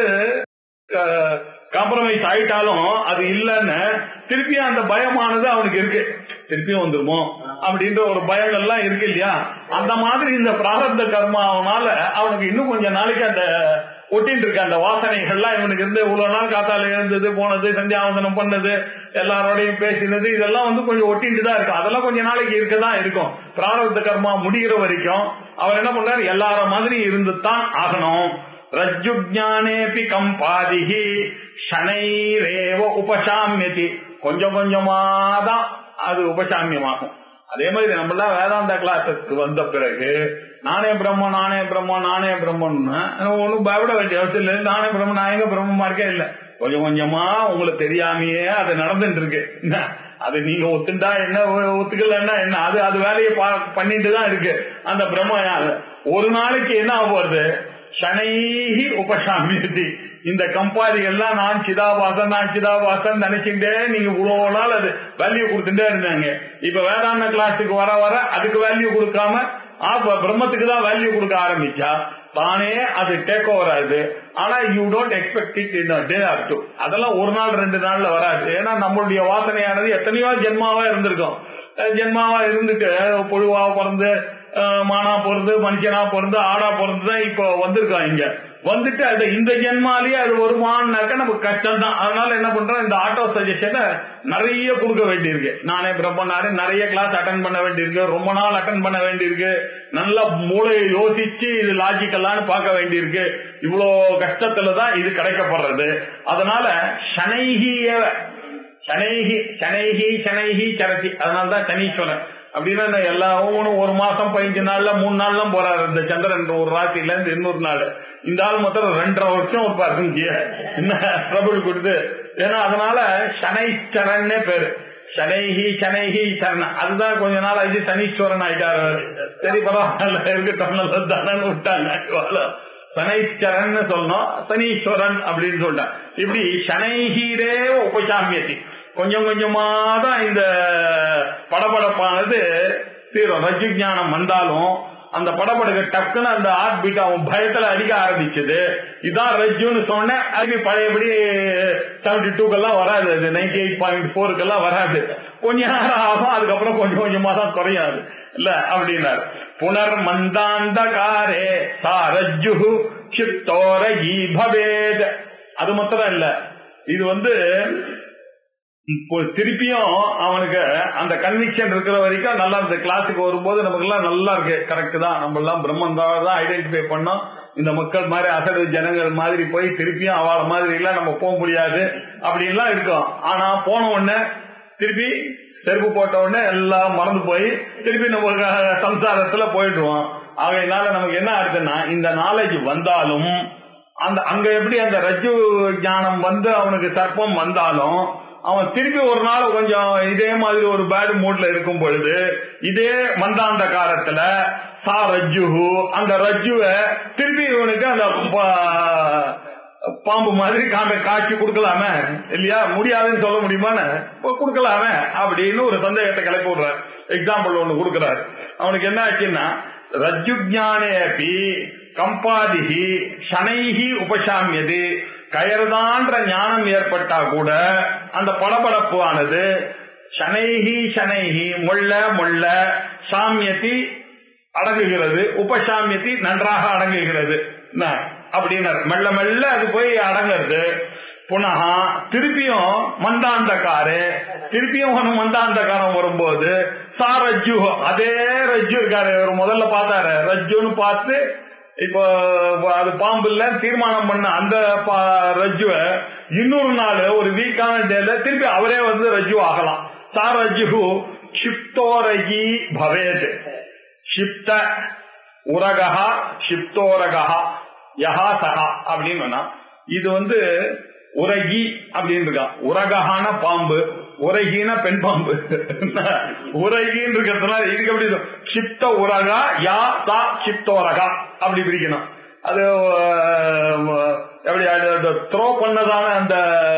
காம்ப்ரமைஸ் ஆயிட்டாலும் அது இல்லைன்னு திருப்பியும் அந்த பயமானது அவனுக்கு இருக்கு திருப்பியும் வந்துருமோ அப்படின்ற ஒரு பயங்கள்லாம் இருக்கு இல்லையா அந்த மாதிரி இந்த பிராரப்த கர்மாவனால அவனுக்கு இன்னும் கொஞ்ச நாளைக்கு அந்த ஒட்டின்னு இருக்கு அந்த வாசனைகள்லாம் இவனுக்கு இருந்து இவ்வளவு நாள் காத்தால எழுந்தது போனது சந்தியாவந்தனம் பண்ணது எல்லாரோடையும் பேசினது இதெல்லாம் வந்து கொஞ்சம் ஒட்டிட்டு தான் இருக்கும் அதெல்லாம் கொஞ்ச நாளைக்கு இருக்கதான் இருக்கும் பிராரப்த கர்மா முடிகிற வரைக்கும் அவர் என்ன பண்றாரு எல்லார மாதிரி இருந்து தான் ஆகணும் ரஜ்ஜு ஜானேபி கம்பாதிகி சனைரேவ உபசாமியதி கொஞ்சம் கொஞ்சமா தான் அது உபசாமியமாகும் அதே மாதிரி நம்மளாம் வேதாந்த கிளாஸுக்கு வந்த பிறகு நானே பிரம்மன் நானே பிரம்மன் நானே பிரம்மன்னு ஒன்றும் பயப்பட வேண்டிய அவசியம் இல்லை நானே பிரம்மன் நான் எங்க பிரம்மமா இருக்கே இல்லை கொஞ்சம் கொஞ்சமா உங்களுக்கு தெரியாமையே அது நடந்துட்டு இருக்கு என்ன அது நீங்க ஒத்துண்டா என்ன ஒ- ஒத்துக்கலன்னா என்ன அது அது வேலையை பா- பண்ணிட்டு தான் இருக்கு அந்த பிரம்ம ஒரு நாளைக்கு என்ன ஆக போறது சனைஹி உபசாமியதி இந்த கம்பாதிகள்லாம் நான் சிதாபாசன் நான் சிதாபாசன் நினைச்சுட்டே நீங்க இவ்வளவு நாள் அது வேல்யூ கொடுத்துட்டே இருந்தாங்க இப்ப வேதாந்த கிளாஸுக்கு வர வர அதுக்கு வேல்யூ கொடுக்காம ஆ, ப- பிரம்மத்துக்கு தான் வேல்யூ கொடுக்க ஆரம்பிச்சா தானே அது டேக் ஓவர் ஆகுது ஆனா you don't expect it in day or two அதெல்லாம் ஒரு நாள் ரெண்டு நாள்ல வராது ஏன்னா நம்மளுடைய வாசனையானது எத்தனையோ ஜென்மாவா இருந்திருக்கும் அஹ் ஜென்மாவா இருந்துட்டு புழுவா பிறந்து அஹ் மானா பிறந்து மனுஷனா பிறந்து ஆடா பிறந்து தான் இப்போ வந்திருக்கோம் இங்க வந்துட்டு அது இந்த ஜென்மாலேயே அது வருமானாக்க நமக்கு கஷ்டம் தான் அதனால என்ன பண்றோம் இந்த ஆட்டோ சஜஷனை நிறைய கொடுக்க வேண்டியிருக்கு நானே பிரம்மனாரு நிறைய கிளாஸ் அட்டன் பண்ண வேண்டியிருக்கு ரொம்ப நாள் அட்டன் பண்ண வேண்டியிருக்கு நல்லா மூளையை யோசிச்சு இது லாஜிக்கலான்னு பார்க்க வேண்டியிருக்கு இவ்வளோ கஷ்டத்துல தான் இது கிடைக்கப்படுறது அதனால சனைகிய சனைகி சனைகி சனைகி சரத்தி அதனால தான் சனீஸ்வரன் அப்படின்னா இந்த எல்லா ஒவ்வொன்றும் ஒரு மாசம் பதினஞ்சு நாள்ல மூணு நாள்லாம் போறாரு இந்த சந்திரன் ஒரு ராசியில இருந்து இன்னொரு நாள் இந்த ஆள் மொத்தம் ரெண்டரை வருஷம் ஒரு பர்சன்ட் என்ன ட்ரபிள் கொடுத்து ஏன்னா அதனால சனைச்சரன்னே பேரு சனைஹி சனைஹி சரண அதுதான் கொஞ்ச நாள் ஆச்சு சனீஸ்வரன் ஆயிட்டாரு அவரு. சரி பரவாயில்ல இருக்கட்டும் நல்லது தானேன்னு விட்டாங்க இவ்வளவு. சனைச்சரன் சொல்லணும் சனீஸ்வரன் அப்படின்னு சொல்லிட்டான் இப்படி சனைஹீரே உபசாமியத்தி கொஞ்சம் கொஞ்சமா தான் இந்த படபடப்பானது தீரும் ரஜு ஞானம் வந்தாலும் அந்த படபடுக்க டக்குன்னு அந்த ஹார்ட் பீட் அவன் பயத்துல அடிக்க ஆரம்பிச்சது இதான் ரஜ்ஜுன்னு சொன்னேன் அது பழையபடி செவன்டி டூக்கெல்லாம் வராது அது நைன்டி எயிட் பாயிண்ட் ஃபோருக்கெல்லாம் வராது கொஞ்ச நேரம் ஆகும் அதுக்கப்புறம் கொஞ்சம் கொஞ்சமா தான் குறையாது இல்ல அப்படின்னாரு புனர் மந்தாந்த காரே சாரஜ்ஜு சித்தோரகி பவேத் அது மாத்திரம் இல்ல இது வந்து இப்போ திருப்பியும் அவனுக்கு அந்த கன்விக்ஷன் இருக்கிற வரைக்கும் நல்லா இந்த கிளாஸுக்கு வரும்போது நமக்கு எல்லாம் நல்லா இருக்கு கரெக்ட் தான் நம்ம எல்லாம் பிரம்மன் தான் ஐடென்டிஃபை பண்ணோம் இந்த மக்கள் மாதிரி அசடு ஜனங்கள் மாதிரி போய் திருப்பியும் அவள மாதிரி எல்லாம் நம்ம போக முடியாது அப்படின்லாம் இருக்கும் ஆனா போன உடனே திருப்பி செருப்பு போட்ட உடனே எல்லாம் மறந்து போய் திருப்பி நம்ம சம்சாரத்துல போயிடுவோம் ஆகையினால நமக்கு என்ன ஆகுதுன்னா இந்த நாலேஜ் வந்தாலும் அந்த அங்க எப்படி அந்த ரஜு ஞானம் வந்து அவனுக்கு சர்ப்பம் வந்தாலும் அவன் திருப்பி ஒரு நாள் கொஞ்சம் இதே மாதிரி ஒரு பேட் மூட்ல இருக்கும் பொழுது இதே மந்தாந்த காலத்துல சா ரஜ்ஜுஹு அந்த ரஜ்ஜுவ திருப்பி இவனுக்கு அந்த ப- பாம்பு மாதிரி காண்ட காட்சி கொடுக்கலாமே இல்லையா முடியாதுன்னு சொல்ல முடியுமான்னு இப்போ கொடுக்கலாமே அப்படின்னு ஒரு சந்தேகத்தை கிளப்பி விடுறாரு எக்ஸாம்பிள் ஒண்ணு கொடுக்கிறாரு அவனுக்கு என்ன ஆச்சுன்னா ரஜ்ஜுஜானேபி கம்பாதிகி சனைகி உபசாமியது கயர்தான்ற ஞானம் ஏற்பட்டா கூட அந்த படபடப்பு ஆனது சனைகி சனைகி மொள்ள மொள்ள சாமியத்தி அடங்குகிறது உபசாமியத்தி நன்றாக அடங்குகிறது என்ன? அப்படின்னாரு மெல்ல மெல்ல அது போய் அடங்குறது புனகா திருப்பியும் மந்தாந்தக்காரு திருப்பியும் ஒரு மந்தாந்தக்காரம் வரும்போது சா ரஜ்ஜு அதே ரஜ்ஜு இருக்காரு இவர் முதல்ல பார்த்தாரு ரஜ்ஜுன்னு பார்த்து இப்போ அது பாம்பு இல்ல தீர்மானம் பண்ண அந்த பா- ரஜ்ஜுவ இன்னொரு நாள் ஒரு வீக்கான டேல திருப்பி அவரே வந்து ரஜ்ஜு ஆகலாம் சா ரஜ்ஜு க்ஷிப்தோரகி பவேத் ஷிப்த உரகா ஷிப்தோரகா யஹா சஹா அப்படின்னு சொன்னா இது வந்து உரகி அப்படின்னு இருக்கா உரகஹான பாம்பு உரகின பெண் பாம்பு உரகின்னு இருக்கிறதுனால இதுக்கு எப்படி இருக்கும்? ஷிப்த உரகா யா சா ஷிப்தோரகா அப்படி பிரிக்கணும் அது அஹ், எப்படி த்ரோ பண்ணதான அந்த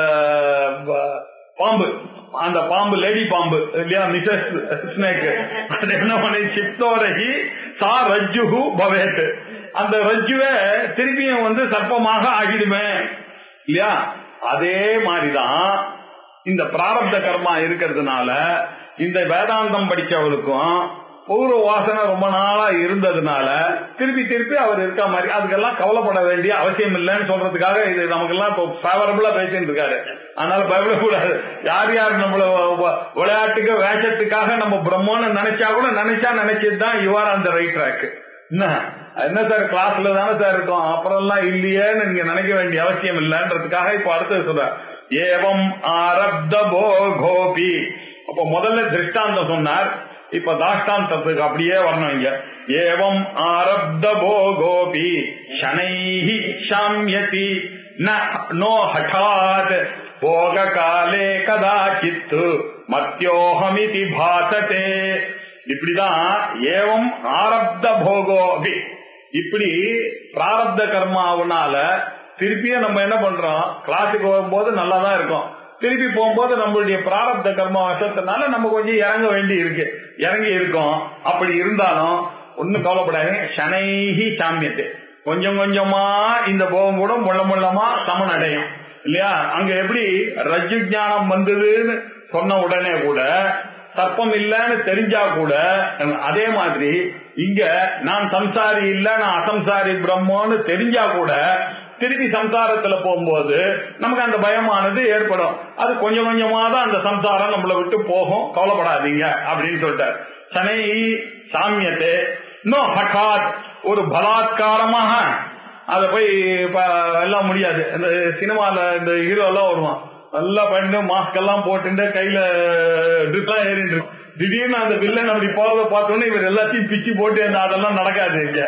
அஹ், பாம்பு அந்த பாம்பு லேடி பாம்பு இல்லையா மிசஸ் ஸ்னேக் அது என்ன பண்ணி சிப்தோரகி சா ரஜ்ஜுஹு பவேத் அந்த ரஜ்ஜுவே திருப்பியும் வந்து சர்ப்பமாக ஆகிடுமே இல்லையா அதே மாதிரிதான் இந்த பிராரப்த கர்மா இருக்கிறதுனால இந்த வேதாந்தம் படிச்சவருக்கும் பௌர வாசனை ரொம்ப நாளா இருந்ததுனால திருப்பி திருப்பி அவர் இருக்க மாதிரி அதுக்கெல்லாம் கவலைப்பட வேண்டிய அவசியம் இல்லைன்னு சொல்றதுக்காக இது நமக்கெல்லாம் இப்போ ஃபேவரபிளா பேசிட்டு இருக்காரு அதனால பயப்படக்கூடாது யார் யார் நம்மள வ- விளையாட்டுக்கு வேஷத்துக்காக நம்ம பிரம்மன்னு நினைச்சா கூட நினைச்சா நினைச்சது தான் யுவர் அந்த ரைட் ட்ராக் என்ன என்ன சார் கிளாஸ்ல தானே சார் இருக்கும் அப்புறம் எல்லாம் இல்லையேன்னு நீங்க நினைக்க வேண்டிய அவசியம் இல்லைன்றதுக்காக இப்ப அடுத்தது சொல்ற ஏவம் ஆரப்த கோபி அப்ப முதல்ல திருஷ்டாந்தம் சொன்னார் இப்ப தாஷ்டாந்தத்துக்கு அப்படியே வரணும் இங்க ஏவம் ஆரப்த கோபி சனைஹி சாமியதி ந நோ ஹட்டாத் போக காலே கதாச்சித் மத்தியோகமிதி பாசதே இப்படிதான் ஏவம் ஆரப்த போகோபி இப்படி பிராரப்த கர்மாவனால திருப்பியும் நம்ம என்ன பண்றோம் கிளாஸுக்கு வரும்போது நல்லா தான் இருக்கும் திருப்பி போகும்போது நம்மளுடைய பிராரப்த கர்மா வசத்தினால நம்ம கொஞ்சம் இறங்க வேண்டி இருக்கு இறங்கி இருக்கோம் அப்படி இருந்தாலும் ஒன்னும் கவலைப்படாது சனைஹி சாமியத்தை கொஞ்சம் கொஞ்சமா இந்த போகம் கூட முள்ள முள்ளமா சமன் அடையும் இல்லையா அங்க எப்படி ரஜ்ஜு ஞானம் வந்ததுன்னு சொன்ன உடனே கூட சர்ப்பம் இல்லைன்னு தெரிஞ்சா கூட அதே மாதிரி இங்க நான் சம்சாரி இல்ல நான் அசம்சாரி பிரம்மன்னு தெரிஞ்சா கூட திருப்பி சம்சாரத்துல போகும்போது நமக்கு அந்த பயமானது ஏற்படும் அது கொஞ்சம் கொஞ்சமா தான் அந்த சம்சாரம் நம்மளை விட்டு போகும் கவலைப்படாதீங்க அப்படின்னு சொல்லிட்டார் சனை சாமியத்தை இன்னும் ஹட்டாத் ஒரு பலாத்காரமாக அதை போய் இப்ப எல்லாம் முடியாது இந்த சினிமால இந்த ஹீரோ எல்லாம் வருவான் நல்லா பண்ணு மாஸ்க் எல்லாம் போட்டுட்டு கையில ட்ரிப்லாம் ஏறிட்டு இருக்கும். திடீர்னு அந்த வில்லன் அப்படி போறத பார்த்தோன்னே இவர் எல்லாத்தையும் பிச்சு போட்டு அந்த அதெல்லாம் நடக்காது இங்க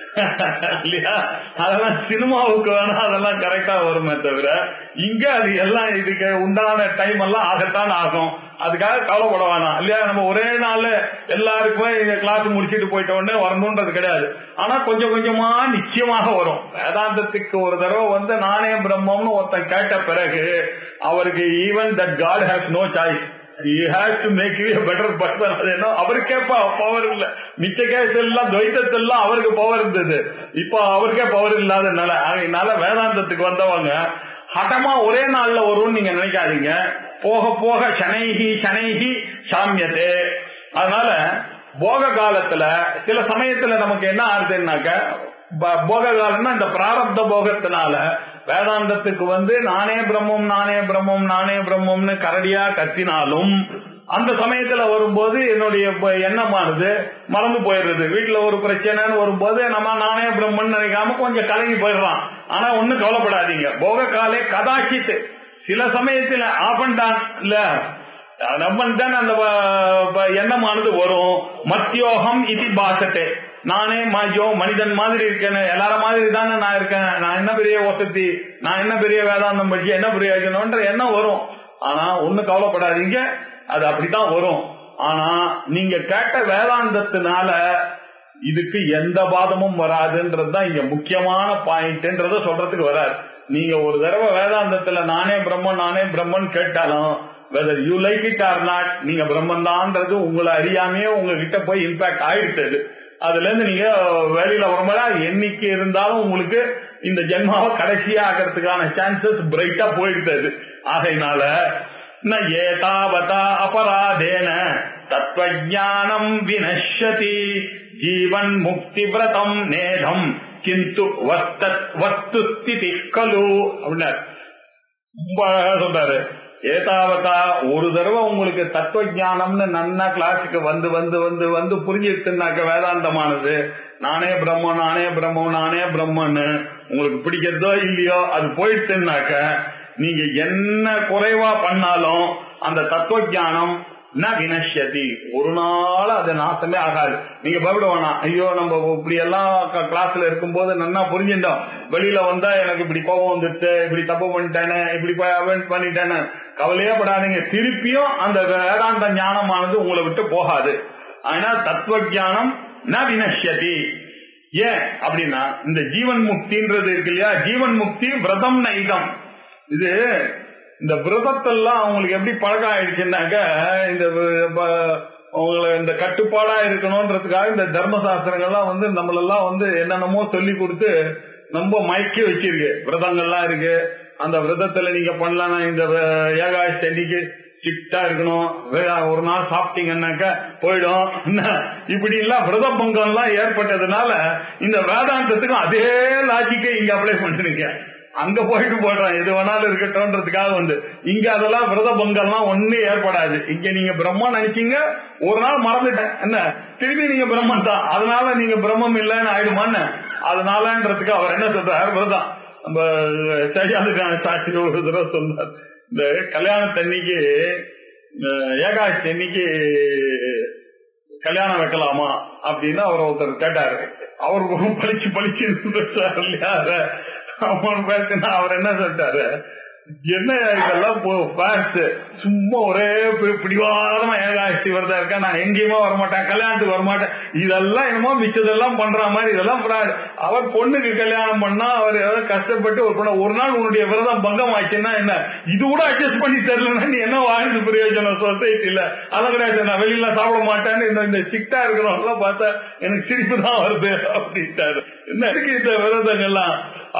இல்லையா அதெல்லாம் சினிமாவுக்கு வேணா அதெல்லாம் கரெக்டா வருமே தவிர இங்க அது எல்லாம் இதுக்கு உண்டான டைம் எல்லாம் ஆகத்தான் ஆகும் அதுக்காக கவலைப்பட வேணாம் இல்லையா நம்ம ஒரே நாள்ல எல்லாருக்குமே இந்த கிளாஸ் முடிச்சிட்டு போயிட்ட உடனே வரணும்ன்றது கிடையாது ஆனா கொஞ்சம் கொஞ்சமா நிச்சயமாக வரும் வேதாந்தத்துக்கு ஒரு தடவை வந்து நானே பிரம்மம்னு ஒருத்தன் கேட்ட பிறகு அவருக்கு even that God has no choice he has to make you a better person அது என்ன அவருக்கே பவர் இல்ல மிச்ச கேஸ் எல்லாம் துவைத்தெல்லாம் அவருக்கு பவர் இருந்தது இப்போ அவருக்கே பவர் இல்லாதனால அதனால வேதாந்தத்துக்கு வந்தவங்க ஹட்டமா ஒரே நாள்ல வரும்னு நீங்க நினைக்காதீங்க போக போக சனைகி சனைகி சாமியத்தே அதனால போக காலத்துல சில சமயத்துல நமக்கு என்ன ஆறுதுன்னாக்க ப- போக காலம்னா இந்த பிராரப்த போகத்தினால வேதாந்தத்துக்கு வந்து நானே பிரம்மம் நானே பிரம்மம் நானே பிரம்மம்னு கரடியா கத்தினாலும் அந்த சமயத்துல வரும்போது என்னுடைய ப- எண்ணமானது மறந்து போயிடுறது வீட்டுல ஒரு பிரச்சனைன்னு வரும்போது நம்ம நானே பிரம்மன் நினைக்காம கொஞ்சம் கலங்கி போயிடுறான் ஆனா ஒண்ணும் கவலைப்படாதீங்க போக காலே கதாச்சித்து சில சமயத்துல ஆஃப் அண்ட் டான் இல்ல நம்ம தான் அந்த வ- வ- எண்ணமானது வரும் மத்தியோகம் இது பாசத்தை நானே மாஜோ மனிதன் மாதிரி இருக்கேன் எல்லார மாதிரி தானே நான் இருக்கேன் நான் என்ன பெரிய வசதி நான் என்ன பெரிய வேதாந்தம் படிச்சு என்ன பிரயோஜனம்ன்ற எண்ணம் வரும் ஆனா ஒண்ணு கவலைப்படாதீங்க அது அப்படித்தான் வரும் ஆனா நீங்க கேட்ட வேதாந்தத்தினால இதுக்கு எந்த பாதமும் வராதுன்றது தான் இங்க முக்கியமான பாயிண்ட்ன்றத சொல்றதுக்கு வராது நீங்க ஒரு தடவை வேதாந்தத்துல நானே பிரம்மன் நானே பிரம்மன் கேட்டாலும் whether you like it or not நீங்க பிரம்மன் தான்ன்றது உங்களை அறியாமையே உங்ககிட்ட போய் இம்பாக்ட் ஆயிடுச்சு அதுல இருந்து நீங்க வெளியில வரும்போது என்னைக்கு இருந்தாலும் உங்களுக்கு இந்த ஜென்மாவை கடைசியா ஆகிறதுக்கான சான்சஸ் பிரைட்டா போயிடுது ஆகையினால ந ஏதாவதா அபராதேன தத்துவஜானம் வினஷ்யதி ஜீவன் முக்தி விரதம் நேதம் கிந்து வஸ்து ஸ்திதி கலு அப்படின்னாரு ரொம்ப அழகா சொல்றாரு ஏதாவதா ஒரு தடவை உங்களுக்கு தத்துவ ஞானம்னு நன்னா கிளாஸுக்கு வந்து வந்து வந்து வந்து புரிஞ்சிருச்சுனாக்க வேதாந்தமானது நானே பிரம்மன் நானே பிரம்மன் நானே பிரம்மன்னு உங்களுக்கு பிடிக்கிறதோ இல்லையோ அது போயிடுச்சுனாக்க நீங்க என்ன குறைவா பண்ணாலும் அந்த தத்துவ ஞானம் ந வினஷ்யதி ஒரு நாள் அது நாசமே ஆகாது நீங்க பயப்பட வேணாம் ஐயோ நம்ம இப்படி எல்லாம் கிளாஸ்ல இருக்கும்போது நன்னா புரிஞ்சுட்டோம் வெளியில வந்தா எனக்கு இப்படி கோபம் வந்துட்டு இப்படி தப்பு பண்ணிட்டேனே இப்படி அவாய்ட் பண்ணிட்டேன்னு கவலையே படாதீங்க திருப்பியும் அந்த வேதாந்த ஞானமானது உங்களை விட்டு போகாது ஆனா தத்துவ ஞானம் ந வினஷ்யதி ஏன் அப்படின்னா இந்த ஜீவன் முக்தின்றது இருக்கு இல்லையா ஜீவன் முக்தி விரதம் நைதம் இது இந்த விரதத்தெல்லாம் அவங்களுக்கு எப்படி பழக்கம் ஆயிடுச்சுன்னாக்க இந்த அவங்கள இந்த கட்டுப்பாடா இருக்கணும்ன்றதுக்காக இந்த தர்ம சாஸ்திரங்கள்லாம் வந்து நம்மளெல்லாம் வந்து என்னென்னமோ சொல்லி கொடுத்து ரொம்ப மயக்கி வச்சிருக்கு விரதங்கள்லாம் இருக்கு அந்த விரதத்துல நீங்க பண்ணலாம் இந்த ஏகாசி அன்னைக்கு ஸ்ட்ரிக்டா இருக்கணும் ஒரு நாள் சாப்பிட்டீங்கன்னாக்க போயிடும் இப்படி எல்லாம் விரத பங்கம் எல்லாம் ஏற்பட்டதுனால இந்த வேதாந்தத்துக்கும் அதே லாஜிக்கை இங்க அப்ளை பண்ணிருக்க அங்க போயிட்டு போடுறான் எது வேணாலும் இருக்கட்டும்ன்றதுக்காக வந்து இங்க அதெல்லாம் விரத பங்கம்லாம் ஒண்ணு ஏற்படாது இங்க நீங்க பிரம்மன் நினைச்சீங்க ஒரு நாள் மறந்துட்டேன் என்ன திருப்பி நீங்க பிரம்மன் தான் அதனால நீங்க பிரம்மம் இல்லைன்னு ஆயிடுமான்னு அதனாலன்றதுக்கு அவர் என்ன சொல்றாரு விரதம் நம்ம சரியான சாட்சி ஒரு தடவை சொன்னார் இந்த கல்யாணத்தன்னைக்கு ஏகாட்சி அன்னைக்கு கல்யாணம் வைக்கலாமா அப்படின்னு அவர் ஒருத்தர் கேட்டாரு அவருக்கு பளிச்சு பளிச்சு இல்லையா அவன் பேசுனா அவர் என்ன சொல்லிட்டாரு என்ன இதெல்லாம் ஃபேன்ஸ் சும்மா ஒரே பிடிவாதமா ஏகாசி வரதா இருக்கா நான் எங்கேயுமே வரமாட்டேன் கல்யாணத்துக்கு வரமாட்டேன் இதெல்லாம் என்னமோ மிச்சதெல்லாம் பண்ற மாதிரி இதெல்லாம் அவர் பொண்ணுக்கு கல்யாணம் பண்ணா அவர் ஏதாவது கஷ்டப்பட்டு ஒரு பொண்ணு ஒரு நாள் உன்னுடைய விரதம் பங்கம் ஆச்சுன்னா என்ன இது கூட அட்ஜஸ்ட் பண்ணி தரலன்னா நீ என்ன வாழ்ந்து பிரயோஜனம் சொசைட்டில அதான் கிடையாது நான் வெளியில சாப்பிட மாட்டேன்னு இந்த இந்த சிக்டா இருக்கிறவங்க பார்த்தா எனக்கு சிரிப்பு தான் வருது அப்படின்ட்டாரு என்ன இருக்கு இந்த விரதங்கள்லாம்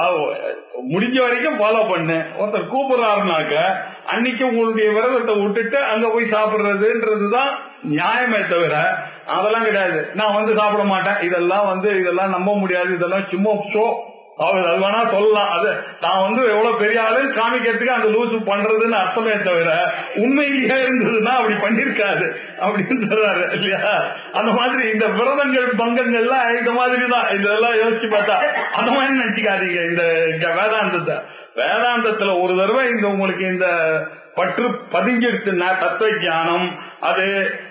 முடிஞ்ச வரைக்கும் ஃபாலோ பண்ணு ஒருத்தர் கூப்பிடுறாருனாக்க அன்னைக்கு உங்களுடைய விரதத்தை விட்டுட்டு அங்க போய் சாப்பிடுறதுன்றதுதான் நியாயமே தவிர அதெல்லாம் கிடையாது நான் வந்து சாப்பிட மாட்டேன் இதெல்லாம் வந்து இதெல்லாம் நம்ப முடியாது இதெல்லாம் சும்மா ஷோ அவர் அது வேணா சொல்லலாம் அது நான் வந்து எவ்வளவு பெரிய ஆளு காமிக்கிறதுக்கு அந்த லூசு பண்றதுன்னு அர்த்தமே தவிர உண்மையிலேயே இருந்ததுன்னா அப்படி பண்ணிருக்காது அப்படின்னு சொல்றாரு இல்லையா அந்த மாதிரி இந்த விரதங்கள் பங்கங்கள்லாம் இந்த மாதிரி தான் இதெல்லாம் யோசிச்சு பார்த்தா அந்த மாதிரி நினைச்சுக்காதீங்க இந்த வேதாந்தத்தை வேதாந்தத்துல ஒரு தடவை இந்த உங்களுக்கு இந்த பற்று பதிஞ்சிருச்சுன்னா தத்துவ ஞானம் அது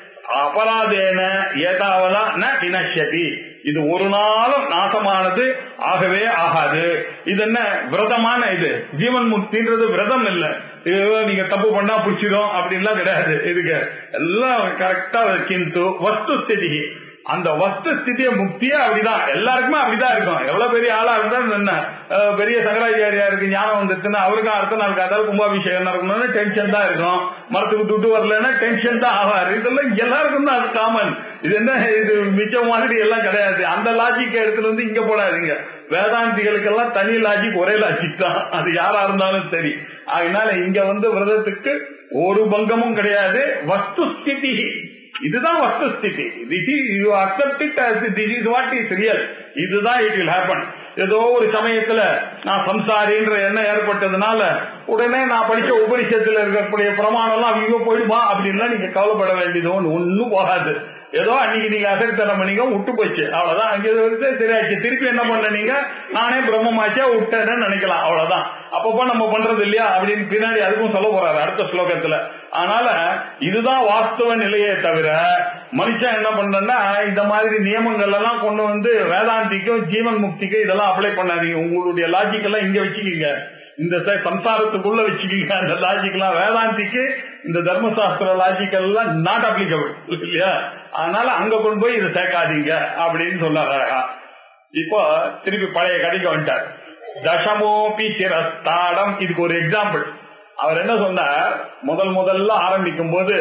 அபராதேன ஏதாவதா ந வினஷ்யதி இது ஒரு நாளும் நாசமானது ஆகவே ஆகாது இது என்ன விரதமான இது ஜீவன் முக்தின்றது விரதம் இல்ல இது நீங்க தப்பு பண்ணா பிடிச்சிடும் அப்படின்லாம் கிடையாது இதுக்கு எல்லாம் கரெக்டா கிந்து வஸ்து ஸ்திதி அந்த வஸ்து ஸ்திதிய முக்தியே அப்படிதான் எல்லாருக்குமே அப்படிதான் இருக்கும் எவ்வளவு பெரிய ஆளா இருந்தா என்ன பெரிய சங்கராச்சாரியா இருக்கு ஞானம் வந்துருச்சுன்னா அவருக்கும் அடுத்த நாள் காத்தாலும் கும்பாபிஷேகம் நடக்கணும்னு டென்ஷன் தான் இருக்கும் மரத்துக்கு துட்டு வரலன்னா டென்ஷன் தான் ஆவாரு இதெல்லாம் எல்லாருக்கும் தான் அது காமன் இது என்ன இது மிச்சம் மாதிரி எல்லாம் கிடையாது அந்த லாஜிக் எடுத்துட்டு வந்து இங்க போடாதீங்க வேதாந்திகளுக்கெல்லாம் தனி லாஜிக் ஒரே லாஜிக் தான் அது யாரா இருந்தாலும் சரி அதனால இங்க வந்து விரதத்துக்கு ஒரு பங்கமும் கிடையாது வஸ்து ஸ்திதி இதுதான் வஸ்து ஸ்திதி you accept it this is what is real இதுதான் இட் வில் ஹேப்பன் ஏதோ ஒரு சமயத்துல நான் சம்சாரின்ற எண்ணம் ஏற்பட்டதுனால உடனே நான் படிச்ச உபனிஷத்துல இருக்கக்கூடிய பிரமாணம் எல்லாம் அவங்க போயிடுமா அப்படின்லாம் நீங்க கவலைப்பட வேண்டியது ஒண்ணு ஒன்னும் போகாது ஏதோ அன்னைக்கு நீங்க அசரித்தனம் பண்ணீங்க விட்டு போச்சு அவ்வளவுதான் அங்கே வந்து சரியாச்சு திருப்பி என்ன பண்ண நீங்க நானே பிரம்மமாச்சா விட்டேன்னு நினைக்கலாம் அவ்வளவுதான் அப்பப்போ நம்ம பண்றது இல்லையா அப்படின்னு பின்னாடி அதுக்கும் சொல்ல போறாரு அடுத்த ஸ்லோகத்துல அதனால இதுதான் வாஸ்தவ நிலையே தவிர மனுஷன் என்ன பண்றேன்னா இந்த மாதிரி நியமங்கள் எல்லாம் கொண்டு வந்து வேதாந்திக்கும் ஜீவன் முக்திக்கும் இதெல்லாம் அப்ளை பண்ணாதீங்க உங்களுடைய லாஜிக் எல்லாம் இங்க வச்சுக்கீங்க இந்த சம்சாரத்துக்குள்ள வச்சுக்கீங்க அந்த லாஜிக் எல்லாம் வேதாந்திக்கு இந்த தர்மசாஸ்திர லாஜிக் எல்லாம் நாட் அப்ளிகபிள் இல்லையா அதனால அங்க கொண்டு போய் இதை சேர்க்காதீங்க அப்படின்னு சொன்னார் இப்போ திருப்பி பழைய கடைக்கு வந்துட்டார் தசமோபி சிரஸ்தாடம் இதுக்கு ஒரு எக்ஸாம்பிள் அவர் என்ன சொன்னார் முதல் முதல்ல ஆரம்பிக்கும் போது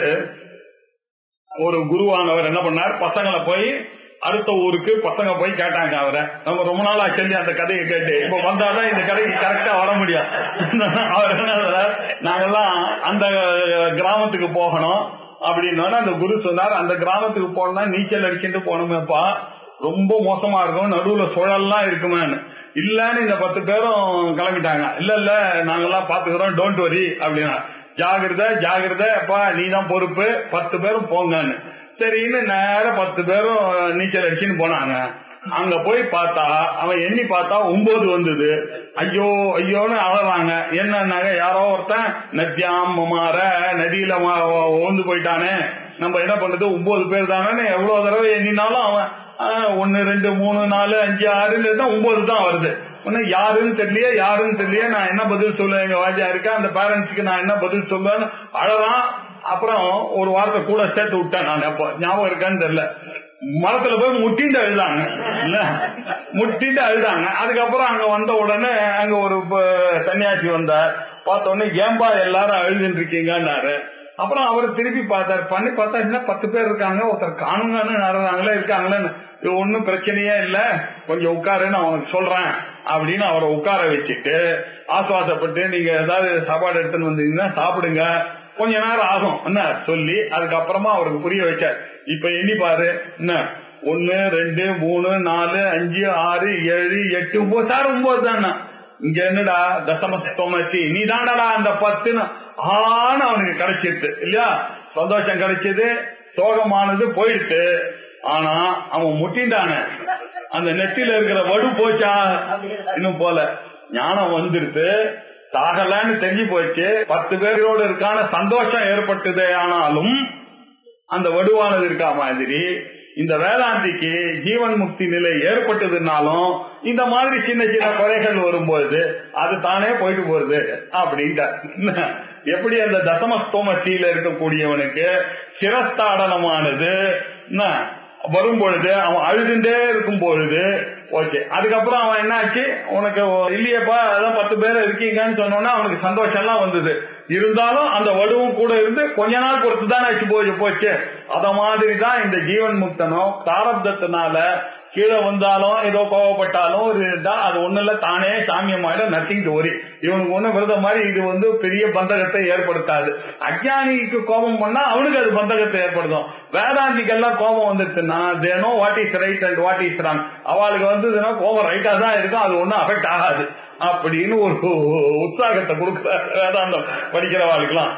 ஒரு குருவானவர் என்ன பண்ணார் பசங்களை போய் அடுத்த ஊருக்கு பசங்க போய் கேட்டாங்க அவரை நம்ம ரொம்ப நாளா சொல்லி அந்த கதையை கேட்டு இப்ப வந்தாதான் இந்த கதைக்கு கரெக்டா வர முடியும் அவர் என்ன சொல்றார், நாங்கெல்லாம் அந்த கிராமத்துக்கு போகணும் அப்படின்னோட அந்த குரு சொன்னார் அந்த கிராமத்துக்கு போனா நீச்சல் அடிச்சுட்டு போகணுமேப்பா ரொம்ப மோசமா இருக்கும் நடுவுல சுழல்லாம் இருக்குமேன்னு இல்லன்னு இந்த பத்து பேரும் கிளம்பிட்டாங்க இல்ல இல்ல நாங்கெல்லாம் பாத்துக்கிறோம் டோன்ட் வரி அப்படின்னா ஜாகிரதை ஜாகிரதை அப்பா நீ தான் பொறுப்பு பத்து பேரும் போங்கன்னு சரின்னு நேரம் பத்து பேரும் நீச்சல் அடிச்சுன்னு போனாங்க அங்க போய் பார்த்தா அவன் எண்ணி பார்த்தா ஒன்பது வந்தது ஐயோ ஐயோன்னு அழறாங்க என்னன்னாங்க யாரோ ஒருத்தன் நத்தியாம் மாற நதியில ஓந்து போயிட்டானே நம்ம என்ன பண்றது ஒன்பது பேர் தானே எவ்வளவு தடவை எண்ணினாலும் அவன் ஆஹ், ஒன்னு ரெண்டு மூணு நாலு அஞ்சு ஆறுன்னு தான் ஒன்பது தான் வருது ஒன்னு யாருன்னு தெரியலையே யாருன்னு தெரியலையே நான் என்ன பதில் சொல்லுவேன் எங்க வாஜா இருக்கா அந்த பேரண்ட்ஸ்க்கு நான் என்ன பதில் சொல்லுவேன்னு அழறான் அப்புறம் ஒரு வார்த்தை கூட சேர்த்து விட்டேன் நான் அப்போ ஞாபகம் இருக்கான்னு தெரியல மரத்துல போய் முட்டிட்டு அழுதாங்க இல்ல முட்டிட்டு அழுதாங்க அதுக்கப்புறம் அங்க வந்த உடனே அங்க ஒரு ப- சன்னியாசி வந்தார் பார்த்த உடனே ஏன்பா எல்லாரும் அழுதுன்னு இருக்கீங்கன்னாரு அப்புறம் அவர் திருப்பி பார்த்தார் பண்ணி பார்த்தா என்ன பத்து பேர் இருக்காங்க ஒருத்தர் காணுங்கன்னு நடந்தாங்களே இருக்காங்களேன்னு இது ஒன்றும் பிரச்சனையே இல்ல கொஞ்சம் உட்காருன்னு அவனுக்கு சொல்றேன் அப்படின்னு அவரை உட்கார வச்சுட்டு ஆசுவாசப்பட்டு நீங்க ஏதாவது சாப்பாடு எடுத்துன்னு வந்தீங்கன்னா சாப்பிடுங்க கொஞ்ச நேரம் ஆகும் என்ன சொல்லி அதுக்கப்புறமா அவருக்கு புரிய வச்சார் இப்ப எண்ணி பாரு என்ன ஒன்னு ரெண்டு மூணு நாலு அஞ்சு ஆறு ஏழு எட்டு ஒன்பது சார் ஒன்பது தானே இங்க என்னடா தசமஸ்தோமசி நீ தாண்டடா அந்த பத்துன்னு ஆன்னு அவனுக்கு கிடைச்சிருது இல்லையா சந்தோஷம் கிடைச்சது சோகமானது போயிடுத்து ஆனா அவன் முட்டின்டானே அந்த நெத்தில இருக்கிற வடு போச்சா இன்னும் போல ஞானம் வந்துருது சாகலன்னு தெரிஞ்சு போச்சு பத்து பேரோடு இருக்கான சந்தோஷம் ஏற்பட்டதே ஆனாலும் அந்த வடுவானது இருக்கா மாதிரி இந்த வேதாந்திக்கு ஜீவன் முக்தி நிலை ஏற்பட்டதுனாலும் இந்த மாதிரி சின்ன சின்ன குறைகள் வரும்போது அது தானே போயிட்டு போறது அப்படின்ட்டு எப்படி அந்த தசமஸ்தோமத்தியில இருக்கக்கூடியவனுக்கு சிரஸ்தாடனமானது என்ன, வரும் பொழுது அவன் அழுதுண்டே இருக்கும் பொழுது ஓகே அதுக்கப்புறம் அவன் என்னாச்சு உனக்கு இல்லையப்பா அதான் பத்து பேர் இருக்கீங்கன்னு சொன்னோன்னா அவனுக்கு சந்தோஷம் எல்லாம் வந்தது இருந்தாலும் அந்த வடுவும் கூட இருந்து கொஞ்ச நாள் பொறுத்து தான் ஆச்சு போச்சு போச்சு அத மாதிரி தான் இந்த ஜீவன் முக்தனும் பிராரப்தத்தினால கீழே வந்தாலும் ஏதோ கோவப்பட்டாலும் ஒரு இதா அது ஒண்ணு இல்ல தானே சாமியமாயிடும் நத்திங் டு ஒரி இவனுக்கு ஒண்ணு விரத மாதிரி இது வந்து பெரிய பந்தகத்தை ஏற்படுத்தாது அஜானிக்கு கோபம் பண்ணா அவனுக்கு அது பந்தகத்தை ஏற்படுத்தும் வேதாந்திக்கெல்லாம் கோபம் வந்துருச்சுன்னா தேனோ what is right and what is wrong அவளுக்கு வந்ததுன்னா கோபம் ரைட்டா தான் இருக்கும் அது ஒண்ணும் அஃபெக்ட் ஆகாது அப்படின்னு ஒரு உற்சாகத்தை கொடுக்குற வேதாந்தம் படிக்கிறவாளுக்கெல்லாம்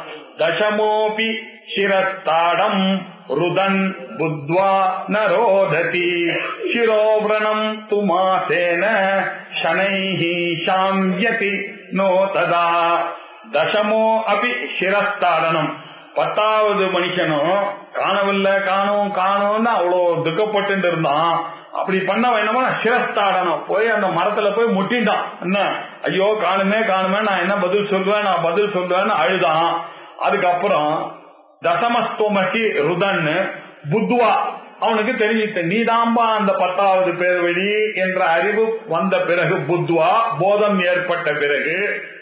தசமோபி சிரஸ்தாடம் ருதன் புத்வா நரோததி சிரோவிரணம் துமாசேன சனைஹி சாம்யதி நோ ததா தசமோ அபி சிரஸ்தாடனம் பத்தாவது மனுஷனும் காணவில்லை காணோம் காணோம்னு அவ்வளோ துக்கப்பட்டு இருந்தான் அப்படி பண்ணவன் என்னமோ சிரஸ்தாடனம் போய் அந்த மரத்துல போய் முட்டிட்டான் என்ன ஐயோ காணுமே காணுமே நான் என்ன பதில் சொல்லுவேன் நான் பதில் சொல்லுவேன்னு அழுதான் அதுக்கப்புறம் தசமஸ்தோமசி ருதன்னு புத்வா அவனுக்கு தெரிஞ்சிட்டு நீதாம்பா அந்த பத்தாவது பேர் வழி என்ற அறிவு வந்த பிறகு புத்வா போதம் ஏற்பட்ட பிறகு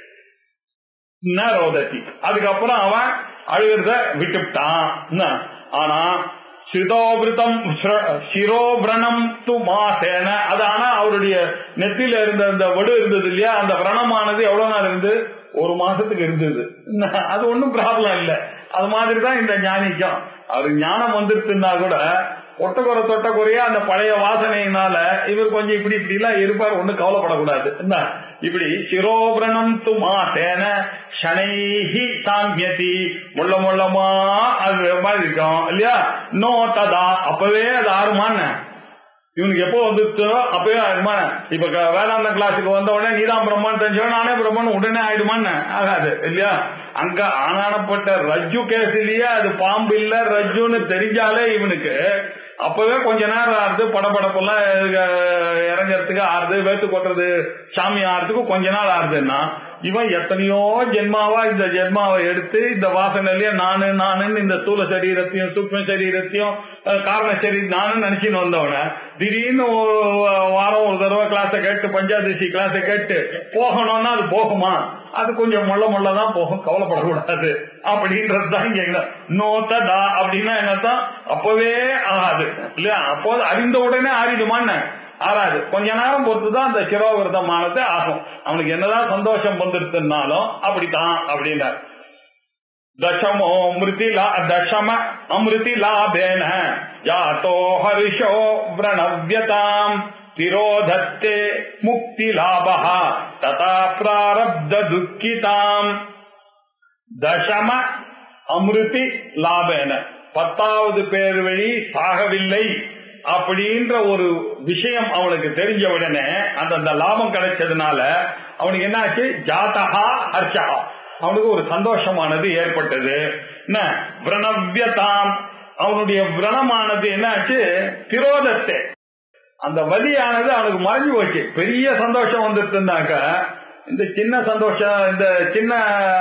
நரோததி அதுக்கப்புறம் அவன் அழுகிறத விட்டுவிட்டான் என்ன? ஆனா சிதோபிருத்தம் சிரோபிரணம் து மாசேன அது ஆனா அவருடைய நெத்தில இருந்த அந்த வடு இருந்தது இல்லையா அந்த விரணமானது எவ்வளவு நாள் இருந்து ஒரு மாசத்துக்கு இருந்தது என்ன? அது ஒண்ணும் ப்ராப்ளம் இல்ல அது மாதிரிதான் இந்த ஞானிக்கும் அவர் ஞானம் வந்துருச்சுன்னா கூட ஒட்டக்குறை தொட்டக்குறையா அந்த பழைய வாசனையினால இவர் கொஞ்சம் இப்படி இப்படி எல்லாம் இருப்பார் ஒண்ணு கவலைப்படக்கூடாது என்ன இப்படி சிரோபிரணம் து மாசேன சனைஹி சாமியதி முள்ள முள்ளமா அது மாதிரி இருக்கும் இல்லையா நோ ததா அப்பவே அது ஆறுமான்னு இவனுக்கு எப்போ வந்துச்சோ அப்பவே ஆயிடுமா இப்ப க- வேதாந்த கிளாஸுக்கு வந்த உடனே நீதான் பிரம்மன் தெரிஞ்சோ நானே பிரம்மன் உடனே ஆயிடுமான்னு ஆகாது இல்லையா அங்க ஆனானப்பட்ட ரஜ்ஜு கேசிலேயே அது பாம்பு இல்ல ரஜ்ஜுன்னு தெரிஞ்சாலே இவனுக்கு அப்பவே கொஞ்ச நேரம் ஆறுது படபடப்பெல்லாம் அஹ், இறங்கறதுக்கு ஆறுது வேத்து கொட்டுறது சாமி ஆறுறதுக்கு கொஞ்ச நாள் ஆறுதுன்னா இவன் எத்தனையோ ஜென்மாவா இந்த ஜென்மாவை எடுத்து இந்த வாசனையிலேயே நானு நானுன்னு இந்த ஸ்தூல சரீரத்தையும் சூக்ம சரீரத்தையும் அஹ், காரணம் சரி நானும் நினைச்சுன்னு வந்தவன திடீர்னு ஒரு வாரம் ஒரு தடவை கிளாஸை கேட்டு பஞ்சாயத்து கிளாஸை கேட்டு போகணும்னா அது போகுமா அது கொஞ்சம் முள்ள முள்ள தான் போகும் கவலைப்படக்கூடாது அப்படின்றது தான் இங்க நோத்தடா அப்படின்னா என்னதான் அப்பவே ஆகாது இல்லையா அப்போ அறிந்த உடனே ஆறிடுமான்னு ஆறாது கொஞ்ச நேரம் பொறுத்து தான் அந்த சிரோவிரதமானது ஆகும் அவனுக்கு என்னதான் சந்தோஷம் வந்துருச்சுனாலும் அப்படித்தான் அப்படின்னார் दशमो मृतिला दशम अमृति लाभेन जातो हर्षो व्रणव्यताम् तिरोधत्ते मुक्तिलाभः तथा प्रारब्ध दुःखिताम् தசம அமிர்தி லாபேன பத்தாவது பேர் வழி சாகவில்லை அப்படின்ற ஒரு விஷயம் அவனுக்கு தெரிஞ்ச உடனே அந்த அந்த லாபம் கிடைச்சதுனால அவனுக்கு என்னாச்சு ஜாதகா ஹர்ஷகா அவனுக்கு ஒரு சந்தோஷமானது ஏற்பட்டது என்ன விரணவியதாம் அவனுடைய விரணமானது என்னாச்சு திரோதத்தை அந்த வலியானது அவனுக்கு மறைஞ்சு போச்சு பெரிய சந்தோஷம் வந்துருந்தாக்க இந்த சின்ன சந்தோஷம் இந்த சின்ன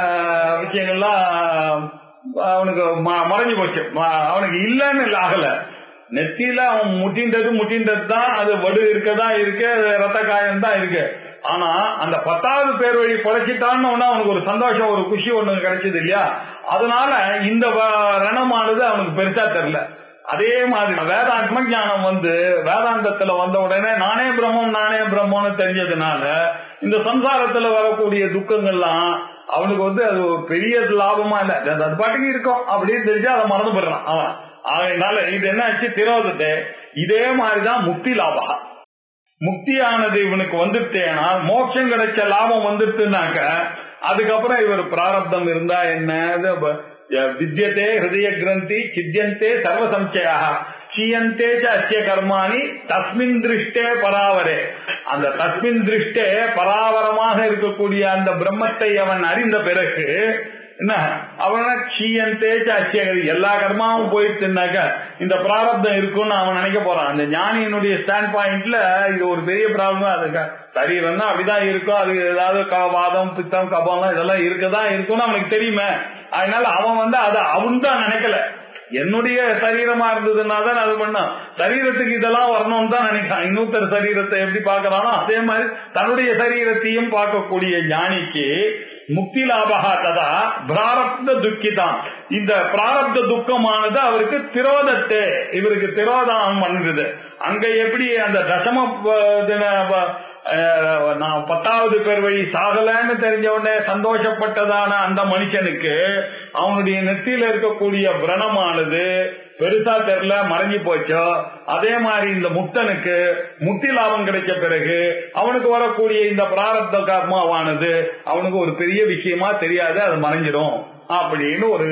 விஷயங்கள்லாம் அவனுக்கு ம- மறைஞ்சு போச்சு ம- அவனுக்கு இல்லைன்னு இல்ல ஆகல நெத்தியில அவன் முட்டின்றது முட்டின்றது தான் அது வடு இருக்கதான் இருக்கு அது ரத்த காயம் தான் இருக்கு ஆனா அந்த பத்தாவது பேர் வழி படைச்சிட்டான்னு ஒண்ணு அவனுக்கு ஒரு சந்தோஷம் ஒரு குஷி ஒண்ணு கிடைச்சது இல்லையா அதனால இந்த வ- ரணமானது அவனுக்கு பெருசா தெரியல அதே மாதிரி வேதாத்ம ஞானம் வந்து வேதாந்தத்துல வந்த உடனே நானே பிரம்மம் நானே பிரம்மம்னு தெரிஞ்சதுனால இந்த சம்சாரத்துல வரக்கூடிய துக்கங்கள்லாம் அவனுக்கு வந்து அது ஒரு பெரிய லாபமா இல்ல அது அது பாட்டுக்கு இருக்கும் அப்படின்னு தெரிஞ்சு அதை மறந்து போடுறான் அவன் அதனால இது என்ன ஆச்சு திரோதத்தை இதே மாதிரிதான் முக்தி லாபம் முக்தியானது இவனுக்கு வந்துட்டேனா மோட்சம் கிடைச்ச லாபம் வந்துட்டுனாக்க அதுக்கப்புறம் இவர் பிராரப்தம் இருந்தா என்ன இது ப- ய- வித்யத்தே ஹிருதய கிரந்தி சித்தியந்தே சர்வ சம்சயாக சீயந்தே ச அஸ்ய கர்மாணி தஸ்மின் திருஷ்டே பராவரே அந்த தஸ்மின் திருஷ்டே பராவரமாக இருக்கக்கூடிய அந்த பிரம்மத்தை அவன் அறிந்த பிறகு என்ன அவன சீயந்தே ச அஸ்ய கரி- எல்லா கர்மாவும் போயிட்டுனாக்க இந்த பிராரப்தம் இருக்கும்னு அவன் நினைக்க போறான் அந்த ஞானியினுடைய ஸ்டாண்ட் பாயிண்ட்ல இது ஒரு பெரிய ப்ராப்ளம் அது க- சரீரம் தான் அப்படிதான் இருக்கும் அது ஏதாவது க- வாதம் பித்தம் கபம் இதெல்லாம் இருக்கதான் இருக்கும்னு அவனுக்கு தெரியுமே அதனால அவன் வந்து அதை அவன் தான் நினைக்கல என்னுடைய சரீரமா இருந்ததுன்னா தான் அது பண்ணான் சரீரத்துக்கு இதெல்லாம் வரணும்னு தான் நினைக்கிறான் இன்னொருத்தர் சரீரத்தை எப்படி பார்க்கறானோ அதே மாதிரி தன்னுடைய சரீரத்தையும் பார்க்கக்கூடிய ஞானிக்கு முக்தி லாபகா ததா பிராரப்த துக்கிதான் இந்த பிராரப்த துக்கமானது அவருக்கு திரோதத்தை இவருக்கு திரோதம் பண்ணுது அங்க எப்படி அந்த தசம ப- தின ப- அஹ், நான் பத்தாவது பேர் வழி சாகலன்னு தெரிஞ்ச உடனே சந்தோஷப்பட்டதான அந்த மனுஷனுக்கு அவனுடைய நெத்தியில இருக்கக்கூடிய விரணமானது பெருசா தெரியல மறைஞ்சு போச்சோ அதே மாதிரி இந்த முக்தனுக்கு முக்தி லாபம் கிடைச்ச பிறகு அவனுக்கு வரக்கூடிய இந்த பிராரப்த கர்மாவானது அவனுக்கு ஒரு பெரிய விஷயமா தெரியாது அது மறைஞ்சிடும் அப்படின்னு ஒரு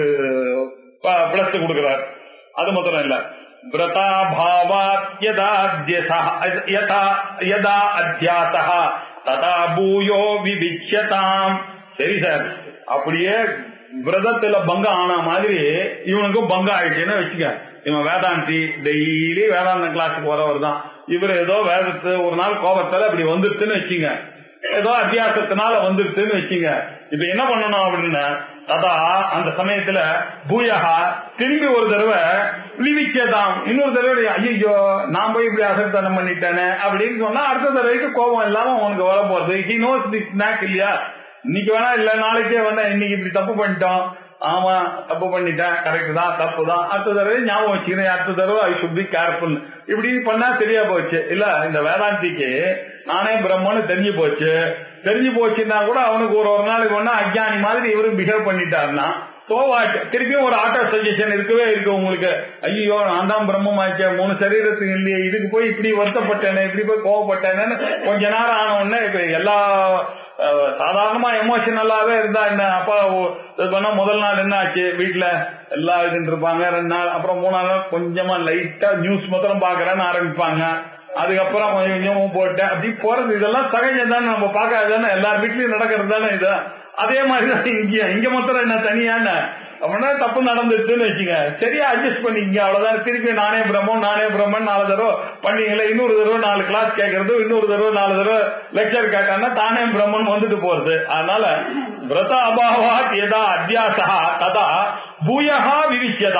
பிளஸ் கொடுக்கிறார் அது மாத்திரம் இல்ல விரதா பாவாத் யதா அத்யசः- யதா யதா அத்தியாசः ததா பூயோ விவிச்யதாம் சரி சார் அப்படியே விரதத்துல பங்கம் ஆன மாதிரி இவனுக்கும் பங்கம் ஆயிடுச்சுன்னு வச்சுக்க இவன் வேதாந்தி டெய்லி வேதாந்தம் கிளாஸுக்கு வரவர் தான் இவர் ஏதோ வேதத்து ஒரு நாள் கோபத்துல அப்படி வந்துருச்சுன்னு வச்சுங்க ஏதோ அத்தியாசத்தினால வந்துருச்சுன்னு வச்சுங்க இப்ப என்ன பண்ணணும் அப்படின்னு ததா அந்த சமயத்துல பூயகா திரும்பி ஒரு தடவை விழிவிச்சதாம் இன்னொரு தடவை ஐயோ நான் போய் இப்படி அசர்த்தனம் பண்ணிட்டேனே அப்படின்னு சொன்னா அடுத்த தடவைக்கு கோபம் இல்லாம அவனுக்கு வர போறது ஹி நோஸ் தி ஸ்நாக் இல்லையா இன்னைக்கு வேணா இல்ல நாளைக்கே வந்தா இன்னைக்கு இப்படி தப்பு பண்ணிட்டோம் ஆமா தப்பு பண்ணிட்டேன் கரெக்ட் தான் தப்பு தான் அடுத்த தடவை ஞாபகம் வச்சுக்கிறேன் அடுத்த தடவை ஐ சுட் பி கேர்ஃபுல் இப்படி பண்ணா சரியா போச்சு இல்ல இந்த வேதாந்திக்கு நானே பிரம்மன்னு தெரிஞ்சு போச்சு தெரிஞ்சு போச்சுன்னா கூட அவனுக்கு ஒரு ஒரு நாளைக்கு ஒண்ணா அஜ்ஞானி மாதிரி இவரும் பிஹேவ் பண்ணிட்டாருன்னா சோ வாட் திருப்பியும் ஒரு ஆட்டோ சஜஷன் இருக்கவே இருக்கு உங்களுக்கு ஐயோ நான் தான் பிரம்மமாச்சேன் மூணு சரீரத்துக்கு இல்லையே இதுக்கு போய் இப்படி வருத்தப்பட்டேனே இப்படி போய் கோவப்பட்டேனேன்னு கொஞ்ச நேரம் ஆன உடனே இப்ப எல்லா அஹ், சாதாரணமா எமோஷனலாவே இருந்தா என்ன அப்பா ஓ- இது பண்ணா முதல் நாள் என்ன ஆச்சு வீட்டுல எல்லா இதுன்னு இருப்பாங்க ரெண்டு நாள் அப்புறம் மூணாவது நாள் கொஞ்சமா லைட்டா நியூஸ் மாத்திரம் பாக்குறேன்னு ஆரம்பிப்பாங்க அதுக்கப்புறம் கொஞ்சம் கொஞ்சமும் போட்டேன் அப்படி போறது இதெல்லாம் சகஜம் தானே நம்ம பார்க்காது தானே எல்லார் வீட்லயும் நடக்கிறது தானே இது அதே மாதிரி தான் இங்க இங்க மாத்திரம் என்ன தனியான அப்படின்னா தப்பு நடந்துச்சுன்னு வச்சுங்க சரியா அட்ஜஸ்ட் பண்ணிக்கங்க அவ்வளவுதான் திருப்பி நானே பிரம்மன் நானே பிரம்மன் நாலு தடவை பண்ணீங்களே இன்னொரு தடவை நாலு கிளாஸ் கேட்கறது இன்னொரு தடவை நாலு தடவை லெக்சர் கேட்டான்னா தானே பிரம்மன் வந்துட்டு போறது அதனால விரத அபாவாத் எதா அத்தியாசா ததா பூயகா விவிச்சியதாம்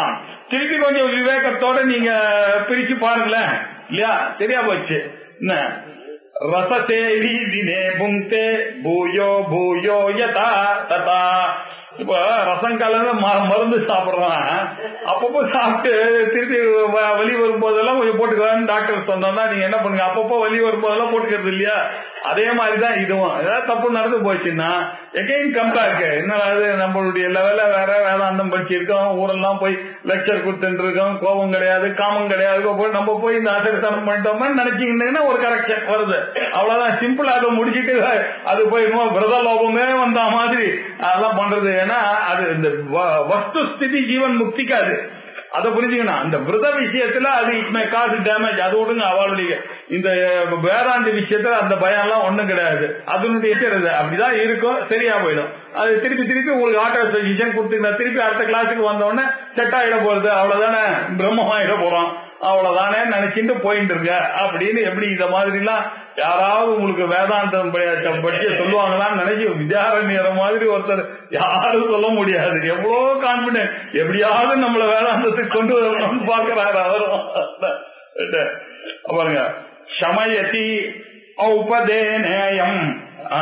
திருப்பி கொஞ்சம் விவேகத்தோட நீங்க பிரிச்சு பாருங்களேன் இல்லையா சரியா போச்சு என்ன ரசசேரி தினே புங்கே பூயோ பூயோ யதா ததா இப்ப ரசம் கலந்து ம- மருந்து சாப்பிடுறான் அப்பப்போ சாப்பிட்டு திருப்பி வ- வலி வரும்போதெல்லாம் கொஞ்சம் போட்டுக்கலாம்னு டாக்டர் சொன்னா நீங்க என்ன பண்ணுங்க அப்பப்போ வலி வரும்போதெல்லாம் போட்டுக்கிறது இல்லையா அதே மாதிரிதான் இதுவும் ஏதாவது தப்பு நடந்து போச்சுன்னா எகைன் கம்பேக் என்ன அது நம்மளுடைய லெவல்ல வேற வேதாந்தம் படிச்சிருக்கோம் ஊரெல்லாம் போய் லெக்சர் கொடுத்துட்டு இருக்கோம் கோபம் கிடையாது காமம் கிடையாது இப்ப போய் நம்ம போய் இந்த ஆசிரியத்தனம் பண்ணிட்டோம்னா நினைச்சீங்கன்னா ஒரு கரெக்ஷன் வருது அவ்வளவுதான் சிம்பிளா அதை முடிச்சிட்டு அது போய் இன்னும் விரத லோபமே வந்த மாதிரி அதெல்லாம் பண்றது ஏன்னா அது இந்த வ- வஸ்து ஸ்திதி ஜீவன் முக்திக்காது அதை புரிஞ்சுக்கணும் அந்த விரத விஷயத்துல அது இட் மே காசு டேமேஜ் அது விடுங்க அவளுடைய இந்த வேதாந்தி விஷயத்துல அந்த பயம் எல்லாம் ஒண்ணும் கிடையாது அதனுடைய இருக்கிறது அப்படிதான் இருக்கும் சரியா போயிடும் அது திருப்பி திருப்பி உங்களுக்கு ஆட்டோ சஜஷன் கொடுத்துருந்தா திருப்பி அடுத்த கிளாஸுக்கு வந்த உடனே செட் ஆயிட போறது அவ்வளவுதானே பிரம்மமாயிட போறோம் அவ்வளவுதானே நினைச்சிட்டு போயிட்டு இருக்க அப்படின்னு எப்படி இந்த மாதிரி எல்லாம் யாராவது உங்களுக்கு வேதாந்தம் ப- பற்றி சொல்லுவாங்களான்னு நினைச்சு வித்யாரண்யர மாதிரி ஒருத்தர் யாரும் சொல்ல முடியாது எவ்வளவு கான்பிடன்ட் எப்படியாவது நம்மள வேதாந்தத்துக்கு கொண்டு வரணும்னு பாக்குறாரு அவரும் என்ன? பாருங்க சமயதி ஔபதேனேயம் ஆ.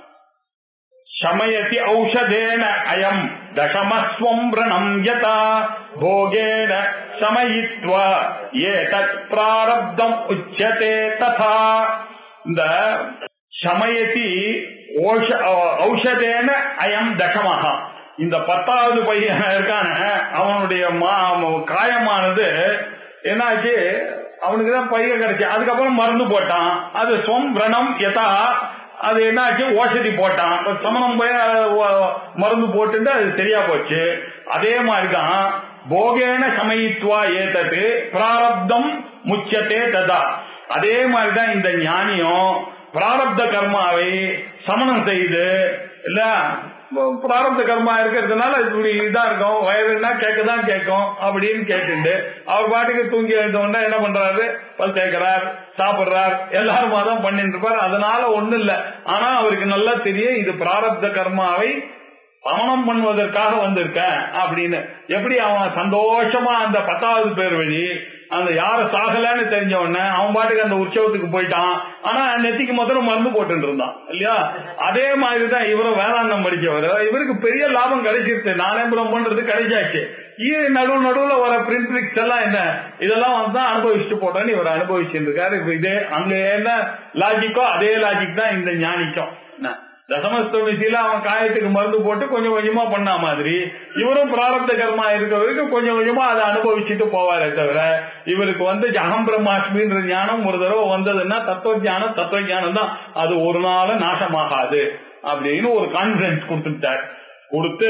शमयति औषधेन अयम् दशमस्वम् व्रणम् यथा भोगेन शमयित्वा एतत् प्रारब्धम् उच्यते तथा இந்த சமயத்தி ஓஷ- ஔஷதேன அயம் தசமஹா இந்த பத்தாவது பையன் இருக்கான அவனுடைய மா- காயமானது என்னாச்சு அவனுக்கு தான் பையன் கிடைச்சு அதுக்கப்புறம் மருந்து போட்டான் அது சொம் விரணம் யதா அது என்னாச்சு ஓஷதி போட்டான் இப்ப சமணம் போய் அஹ், ஓ- மருந்து போட்டுட்டு அது சரியா போச்சு அதே மாதிரிதான் போகேன சமயித்வா ஏத்தது பிராரப்தம் முச்சத்தே ததா அதே மாதிரிதான் இந்த ஞானியும் பிராரப்த கர்மாவை சமணம் செய்து இல்ல பிராரப்த கர்மா இருக்கிறதுனால இப்படி இதா இருக்கும் வயதுன்னா கேட்கதான் கேட்கும் அப்படின்னு கேட்டுண்டு அவர் பாட்டுக்கு தூங்கி எழுந்தோன்னா என்ன பண்றாரு பல் தேய்க்கிறார் சாப்பிடுறார் எல்லாருமா தான் பண்ணிட்டு இருப்பார் அதனால ஒண்ணும் இல்ல ஆனா அவருக்கு நல்லா தெரியும் இது பிராரப்த கர்மாவை சமணம் பண்ணுவதற்காக வந்திருக்கேன் அப்படின்னு எப்படி அவன் சந்தோஷமா அந்த பத்தாவது பேர் வழி அந்த யார சாகலன்னு தெரிஞ்ச உடனே அவன் பாட்டுக்கு அந்த உற்சவத்துக்கு போயிட்டான் ஆனா நெத்திக்கு மாத்திரம் மருந்து போட்டுட்டு இருந்தான் இல்லையா அதே மாதிரி தான் இவரும் வேதாந்தம் படிச்சவர் இவருக்கு பெரிய லாபம் கிடைச்சிருச்சு நானேபுரம் பண்றது கிடைச்சாச்சு இது நடுவு நடுவுல வர பிரிண்ட் ட்ரிக்ஸ் எல்லாம் என்ன இதெல்லாம் வந்து தான் அனுபவிச்சுட்டு போட்டோன்னு இவர் அனுபவிச்சுட்டு இருக்காரு இப்ப இதே அங்க என்ன லாஜிக்கோ அதே லாஜிக் தான் இந்த ஞானிக்கும் என்ன தசமஸ்தமிசியில அவன் காயத்துக்கு மருந்து போட்டு கொஞ்சம் கொஞ்சமா பண்ண மாதிரி இவரும் பிராரப்த கர்மா இருக்கிறவருக்கு கொஞ்சம் கொஞ்சமா அதை அனுபவிச்சுட்டு போவாரே தவிர இவருக்கு வந்து அகம் பிரம்மாஷ்மின்ற ஞானம் ஒரு தடவை வந்ததுன்னா தத்துவ ஞானம் தத்துவ ஞானம் தான் அது ஒரு நாளும் நாசமாகாது அப்படின்னு ஒரு கான்பிடன்ஸ் கொடுத்துட்டார் கொடுத்து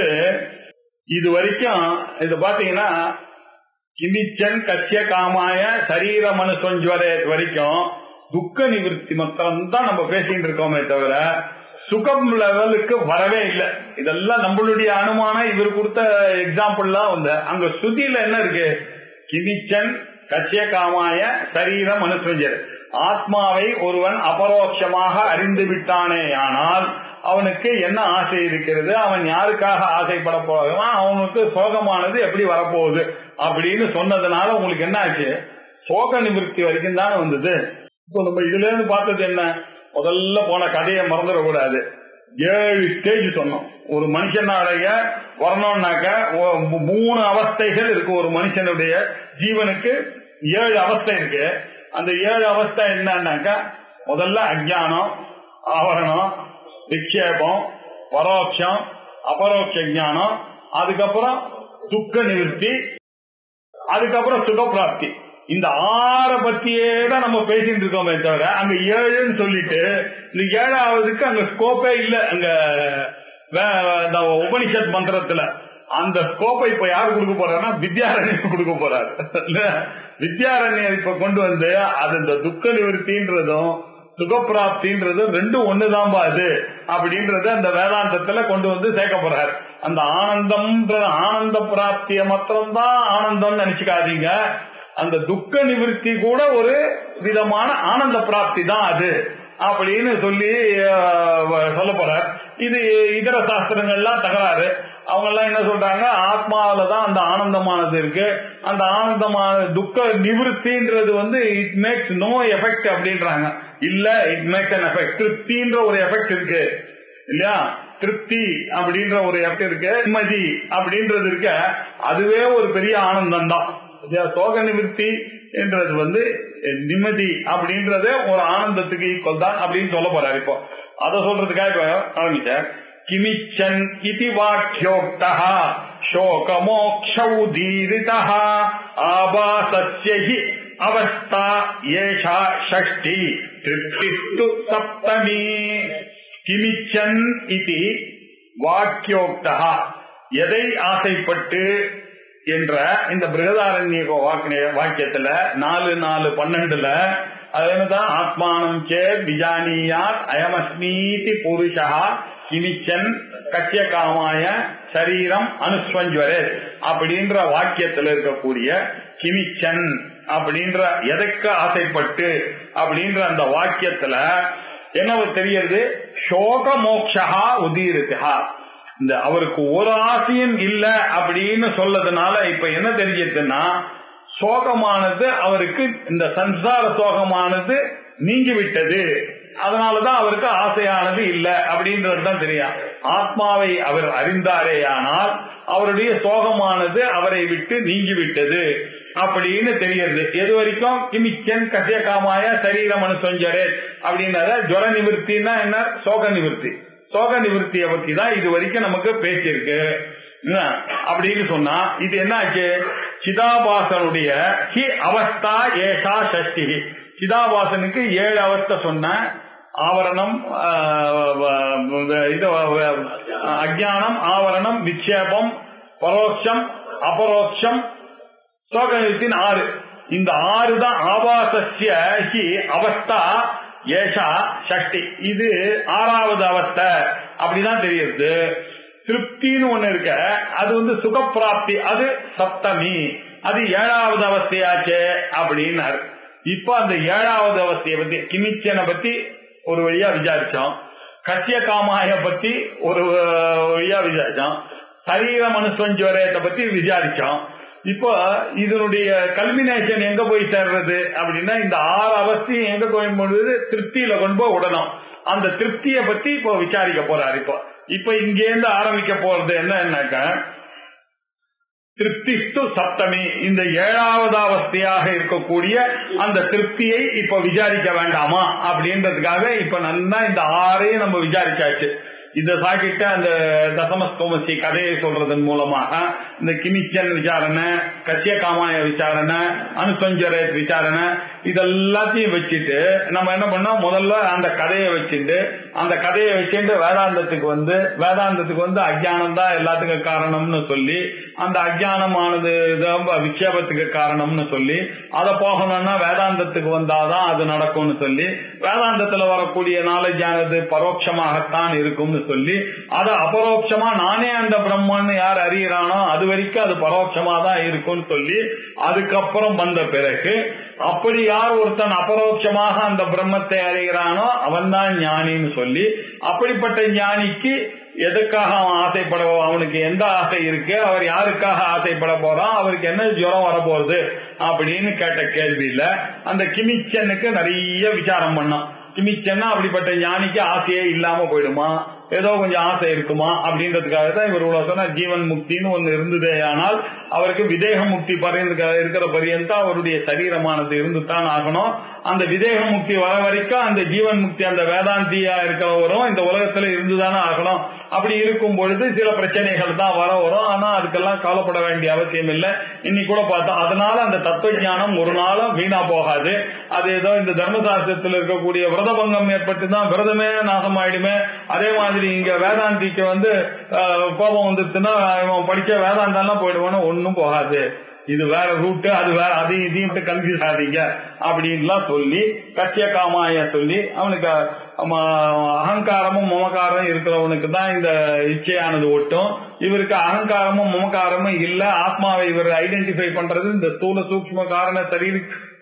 இது வரைக்கும் இது பாத்தீங்கன்னா கிமிச்சன் கச்சிய காமாய சரீர மனுஷஞ்சவரே வரைக்கும் துக்க நிவர்த்தி மாத்திரம் தான் நம்ம பேசிட்டு இருக்கோமே தவிர சுகம் லெவலுக்கு வரவே இல்லை இதெல்லாம் நம்மளுடைய அனுமானம் இவர் கொடுத்த எக்ஸாம்பிள்லாம் வந்து அங்க ஸ்ருதியில என்ன இருக்கு கிமிச்சன் கச்சிய காமாய சரீர மனுஷஞ்சர் ஆத்மாவை ஒருவன் அபரோட்சமாக அறிந்து விட்டானே ஆனால் அவனுக்கு என்ன ஆசை இருக்கிறது அவன் யாருக்காக ஆசைப்பட போகிறான் அவனுக்கு சோகமானது எப்படி வரப்போகுது அப்படின்னு சொன்னதுனால உங்களுக்கு என்ன ஆச்சு சோக நிவர்த்தி வரைக்கும் தானே வந்தது இப்போ நம்ம இதுல இருந்து பார்த்தது என்ன முதல்ல போன கதையை மறந்துடக்கூடாது ஏழு ஸ்டேஜ் சொன்னோம் ஒரு மனுஷனுடைய வரணும்னாக்க ஒ- மூ- மூணு அவஸ்தைகள் இருக்கு ஒரு மனுஷனுடைய ஜீவனுக்கு ஏழு அவஸ்தை இருக்கு அந்த ஏழு அவஸ்தை என்னன்னாக்கா முதல்ல அஜ்ஞானம் ஆவரணம் விக்ஷேபம் பரோட்சம் அபரோட்ச ஞானம் அதுக்கப்புறம் துக்க நிவர்த்தி அதுக்கப்புறம் சுகப்பிராப்தி இந்த ஆற பத்தியே தான் நம்ம பேசிட்டு இருக்கோமே தவிர அங்க ஏழுன்னு சொல்லிட்டு இந்த ஏழாவதுக்கு அங்க ஸ்கோப்பே இல்ல அங்க வே- இந்த உபனிஷத் மந்திரத்துல அந்த ஸ்கோப்பை இப்ப யாரு கொடுக்க போறாருன்னா வித்யாரண்யர் கொடுக்க போறாரு இல்ல? வித்யாரண்யர் இப்ப கொண்டு வந்து அது இந்த துக்க நிவர்த்தின்றதும் சுகப்பிராப்தின்றதும் ரெண்டும் ஒண்ணுதான்பா அது அப்படின்றத அந்த வேதாந்தத்துல கொண்டு வந்து சேர்க்க போறாரு அந்த ஆனந்தம்ன்ற ஆனந்த பிராப்திய மாத்திரம்தான் ஆனந்தம் நினைச்சுக்காதீங்க அந்த துக்க நிவர்த்தி கூட ஒரு விதமான ஆனந்த பிராப்தி தான் அது அப்படின்னு சொல்லி சொல்ல போறார் இது இதர சாஸ்திரங்கள்லாம் தகராறு அவங்க எல்லாம் என்ன சொல்றாங்க ஆத்மாவில தான் அந்த ஆனந்தமானது இருக்கு அந்த ஆனந்தமான துக்க நிவிருத்தின்றது வந்து இட் மேக்ஸ் நோ எஃபெக்ட் அப்படின்றாங்க இல்ல இட் மேக்ஸ் அன் எஃபெக்ட் திருப்தின்ற ஒரு எஃபெக்ட் இருக்கு இல்லையா திருப்தி அப்படின்ற ஒரு எஃபெக்ட் இருக்கு நிம்மதி அப்படின்றது இருக்க அதுவே ஒரு பெரிய ஆனந்தம் தான் இல்லையா? சோக நிவர்த்தி என்றது வந்து நிம்மதி அப்படின்றதே ஒரு ஆனந்தத்துக்கு ஈக்குவல் தான் அப்படின்னு சொல்ல போறாரு இப்போ அதை சொல்றதுக்காக இப்ப ஆரம்பிச்சார் கிமிச்சன் இதி வாக்கியோக்தா சோகமோக்ஷௌதீரிதா ஆபாசஸ்ய ஹி அவஸ்தா ஏஷா ஷஷ்டி திருப்திஸ்து சப்தமி கிமிச்சன் இதி வாக்கியோக்தா எதை ஆசைப்பட்டு என்ற இந்த பிருகதாரண்ய வாக்கிய வாக்கியத்துல நாலு நாலு பன்னெண்டுல அது என்னதான் ஆத்மானம் சேர் விஜானியாத் அயமஸ்மீதி புருஷா கிமிச்சன் கச்சிய காமாய சரீரம் அனுஸ்வஞ்சுவரே அப்படின்ற வாக்கியத்துல இருக்கக்கூடிய கிமிச்சன் அப்படின்ற எதற்கு ஆசைப்பட்டு அப்படின்ற அந்த வாக்கியத்துல என்ன தெரியறது சோக மோக்ஷா உதீருத்தா இந்த அவருக்கு ஒரு ஆசையும் இல்ல அப்படின்னு சொல்லதுனால இப்ப என்ன தெரிஞ்சதுன்னா சோகமானது அவருக்கு இந்த சம்சார சோகமானது நீங்கி விட்டது அதனாலதான் அவருக்கு ஆசையானது இல்ல அப்படின்றது தான் தெரியும் ஆத்மாவை அவர் அறிந்தாரேயானால் அவருடைய சோகமானது அவரை விட்டு நீங்கி விட்டது அப்படின்னு தெரியுது எது வரைக்கும் கிமிச்சன் கசிய காமாய சரீர மனுசஞ்சரே அப்படின்றத ஜுர நிவர்த்தின்னா என்ன சோக நிவர்த்தி சோக நிவர்த்தியை பத்தி தான் இது வரைக்கும் நமக்கு பேசியிருக்கு என்ன? அப்படின்னு சொன்னா இது என்ன ஆச்சு சிதாபாசனுடைய ஹி அவஸ்தா ஏஷா சஷ்டி சிதாபாசனுக்கு ஏழு அவஸ்தை சொன்ன ஆவரணம் ஆஹ், வ- இது வ- அஜானம் ஆவரணம் விக்ஷேபம் பரோட்சம் அபரோட்சம் சோகநிலத்தின் ஆறு இந்த ஆறு தான் ஆபாசஸ்ய ஹி அவஸ்தா ஏஷா சக்தி இது ஆறாவது அவஸ்தை அப்படிதான் தெரியுது திருப்தின்னு ஒண்ணு இருக்க அது வந்து சுகப்பிராப்தி அது சப்தமி அது ஏழாவது அவஸ்தையாச்சே அப்படின்னாரு இப்ப அந்த ஏழாவது அவஸ்தையை பத்தி கிமிச்சனை பத்தி ஒரு வழியா விசாரிச்சோம் கசிய காமாய பத்தி ஒரு அஹ், வழியா விசாரிச்சோம் சரீர மனுஷஞ்சோரத்தை பத்தி விசாரிச்சோம் இப்போ இதனுடைய கல்மினேஷன் எங்க போய் சேர்றது அப்படின்னா இந்த ஆறு அவஸ்தையும் எங்க போய் முடியுது திருப்தியில கொண்டு போய் விடணும் அந்த திருப்தியை பத்தி இப்போ விசாரிக்க போறாரு இப்போ இப்ப இங்கேருந்து ஆரம்பிக்க போறது என்னன்னாக்க திருப்திஸ்து சப்தமி இந்த ஏழாவது அவஸ்தையாக இருக்கக்கூடிய அந்த திருப்தியை இப்ப விசாரிக்க வேண்டாமா அப்படின்றதுக்காக இப்ப நல்லா இந்த ஆறையும் நம்ம விசாரிச்சாச்சு இந்த சாக்கிட்ட அந்த தசமஸ்தோமசி கதையை சொல்றதன் மூலமாக இந்த கிமிச்சன் விசாரணை கசிய காமாய விசாரணை அனுசஞ்சர விசாரணை இதெல்லாத்தையும் வச்சுட்டு நம்ம என்ன பண்ணோம் முதல்ல அந்த கதையை வச்சுட்டு அந்த கதையை வச்சுட்டு வேதாந்தத்துக்கு வந்து வேதாந்தத்துக்கு வந்து அஜ்ஞானம் தான் எல்லாத்துக்கும் காரணம்னு சொல்லி அந்த அஜ்ஞானமானது தான் விக்ஷேபத்துக்கு காரணம்னு சொல்லி அதை போகணும்னா வேதாந்தத்துக்கு வந்தாதான் அது நடக்கும்னு சொல்லி வேதாந்தத்துல வரக்கூடிய நாலேஜ் ஆனது பரோட்சமாகத்தான் இருக்கும்னு சொல்லி அதை அபரோட்சமா நானே அந்த பிரம்மன்னு யார் அறியறானோ அது வரைக்கும் அது பரோட்சமா தான் இருக்கும்னு சொல்லி அதுக்கப்புறம் வந்த பிறகு அப்படி யார் ஒருத்தன் அபரோட்சமாக அந்த பிரம்மத்தை அறிகிறானோ அவன் தான் ஞானின்னு சொல்லி அப்படிப்பட்ட ஞானிக்கு எதுக்காக அவன் ஆசைப்பட அவனுக்கு எந்த ஆசை இருக்கு அவர் யாருக்காக ஆசைப்பட போறான் அவருக்கு என்ன ஜுரம் வரப்போகுது அப்படின்னு கேட்ட கேள்வியில அந்த கிமிச்சனுக்கு நிறைய விசாரம் பண்ணான் கிமிச்சன்னா அப்படிப்பட்ட ஞானிக்கு ஆசையே இல்லாம போயிடுமா ஏதோ கொஞ்சம் ஆசை இருக்குமா அப்படின்றதுக்காக தான் இவர் இவ்வளவு சொன்ன ஜீவன் முக்தின்னு ஒண்ணு இருந்ததே ஆனால் அவருக்கு விதேக முக்தி பரியந்த இருக்கிற பரியந்தா அவருடைய சரீரமானது இருந்து தான் ஆகணும் அந்த விதேக முக்தி வர வரைக்கும் அந்த ஜீவன் முக்தி அந்த வேதாந்தியா இருக்கிறவரும் இந்த உலகத்துல இருந்துதானே ஆகணும் அப்படி இருக்கும் பொழுது சில பிரச்சனைகள் தான் வர வரும் ஆனா அதுக்கெல்லாம் கவலைப்பட வேண்டிய அவசியம் இல்லை இன்னைக்கு கூட பார்த்தோம் அதனால அந்த தத்துவ ஞானம் ஒரு நாளும் வீணா போகாது அது ஏதோ இந்த தர்மசாஸ்திரத்தில் இருக்கக்கூடிய விரதபங்கம் ஏற்பட்டு தான் விரதமே நாசமாயிடுமே அதே மாதிரி இங்க வேதாந்திக்கு வந்து ஆஹ், கோபம் வந்துருச்சுன்னா இவன் படிச்ச வேதாந்தம்லாம் போயிடுவான்னு ஒன்னும் போகாது இது வேற ரூட்டு அது வேற அதையும் இதையும் கன்ஃபியூஸ் ஆதீங்க அப்படின்லாம் சொல்லி கட்சிய காமாய சொல்லி அவனுக்கு ஆமா, அகங்காரமும் மமகாரமும் இருக்கிறவனுக்கு தான் இந்த இச்சையானது ஒட்டும் இவருக்கு அகங்காரமும் மமகாரமும் இல்ல ஆத்மாவை இவர் ஐடென்டிஃபை பண்றது இந்த ஸ்தூல சூக்ஷ்ம காரண சரீர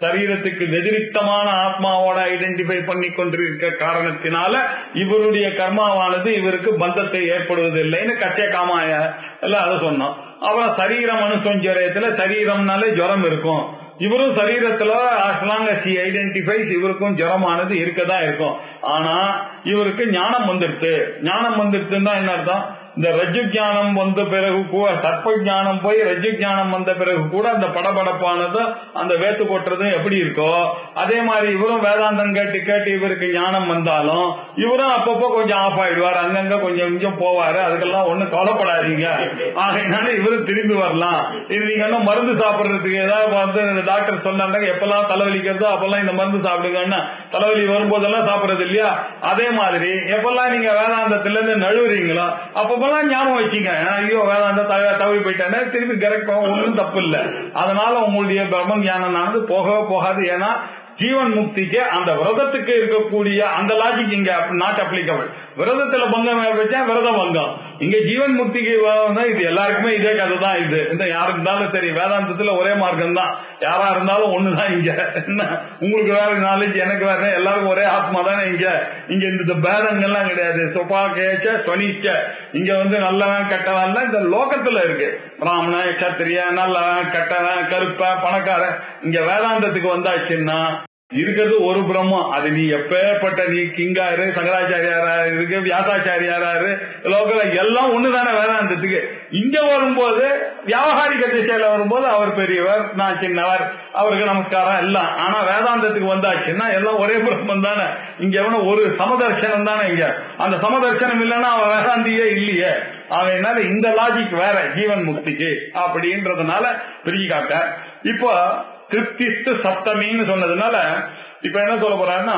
சரீரத்துக்கு வெதிரித்தமான ஆத்மாவோட ஐடென்டிஃபை பண்ணி கொண்டிருக்க காரணத்தினால இவருடைய கர்மாவானது இவருக்கு பந்தத்தை ஏற்படுவதில்லைன்னு கச்சே காமாய எல்லாம் அதை சொன்னோம் அப்புறம் சரீரம் அனுசஞ்சரயத்துல சரீரம்னாலே ஜுரம் இருக்கும் இவரும் சரீரத்துல ஆஸ்லாங்க சி ஐடென்டிஃபைஸ் இவருக்கும் ஜுரமானது இருக்கதான் இருக்கும் ஆனா இவருக்கு ஞானம் வந்துடுது ஞானம் வந்துடுதுன்னா என்ன அர்த்தம் இந்த ரஜு ஞானம் வந்த பிறகு கூட சர்ப்ப ஞானம் போய் ரஜு ஞானம் வந்த பிறகு கூட அந்த படபடப்பானதும் அந்த வேத்து கொட்டுறதும் எப்படி இருக்கோ அதே மாதிரி இவரும் வேதாந்தம் கேட்டு கேட்டு இவருக்கு ஞானம் வந்தாலும் இவரும் அப்பப்போ கொஞ்சம் ஆஃப் ஆயிடுவார் அங்கங்க கொஞ்சம் கொஞ்சம் போவாரு அதுக்கெல்லாம் ஒண்ணும் கவலைப்படாதீங்க ஆகையினால இவரும் திரும்பி வரலாம் இது நீங்க இன்னும் மருந்து சாப்பிடுறதுக்கு ஏதாவது வந்து டாக்டர் சொன்னாங்க எப்பெல்லாம் தலைவலிக்கிறதோ அப்பெல்லாம் இந்த மருந்து சாப்பிடுங்கன்னா தலைவலி வரும்போதெல்லாம் சாப்பிடுறது இல்லையா அதே மாதிரி எப்பெல்லாம் நீங்க வேதாந்தத்துல இருந்து நழுவுறீங்களோ அப்பப்பெல்லாம் ஞாபகம் வச்சுங்க ஐயோ வேதாந்த தவ தவறி போயிட்டேன்னா திருப்பி கரெக்ட் ஒன்றும் தப்பு இல்லை அதனால உங்களுடைய பிரம்ம ஞானமானது போகவே போகாது ஏன்னா ஜீவன் முக்திக்கு அந்த விரதத்துக்கு இருக்கக்கூடிய அந்த லாஜிக் இங்க நாட் அப்ளிகபிள் விரதத்துல பங்கம் வச்சா விரத பங்கம் இங்க ஜீவன் முக்திக்கு வந்து இது எல்லாருக்குமே இதே கதை தான் இது இந்த யாருக்கு இருந்தாலும் சரி வேதாந்தத்துல ஒரே மார்க்கம் தான் யாரா இருந்தாலும் ஒண்ணுதான் இங்க என்ன உங்களுக்கு வேற நாலேஜ் எனக்கு வேற எல்லாருக்கும் ஒரே ஆத்மா தானே இங்க இங்க இந்த பேதங்கள்லாம் கிடையாது சொப்பா கேச்ச சொனிச்ச இங்க வந்து நல்லவன் கெட்டவன் இந்த லோகத்துல இருக்கு பிராமணன் கத்திரிய நல்லவன் கெட்டவன் கருப்ப பணக்காரன் இங்க வேதாந்தத்துக்கு வந்தாச்சுன்னா இருக்கிறது ஒரு பிரம்மம் அது நீ எப்பேற்பட்ட நீ கிங்காரு சங்கராச்சாரியாரா இருக்கு வியாசாச்சாரியாராரு லோக்கல எல்லாம் ஒண்ணுதானே வேதாந்தத்துக்கு இங்க வரும்போது வியாபாரிக திசையில வரும்போது அவர் பெரியவர் நான் சின்னவர் அவருக்கு நமஸ்காரம் எல்லாம் ஆனா வேதாந்தத்துக்கு வந்தாச்சுன்னா எல்லாம் ஒரே பிரம்மம் தானே இங்க எவன ஒரு சமதர்சனம் தானே இங்க அந்த சமதர்சனம் இல்லைன்னா அவன் வேதாந்தியே இல்லையே அவனால இந்த லாஜிக் வேற ஜீவன் முக்திக்கு அப்படின்றதுனால பிரிச்சு காட்ட இப்போ திருப்திஸ்து சப்தமின்னு சொன்னதுனால இப்ப என்ன சொல்ல போறாருன்னா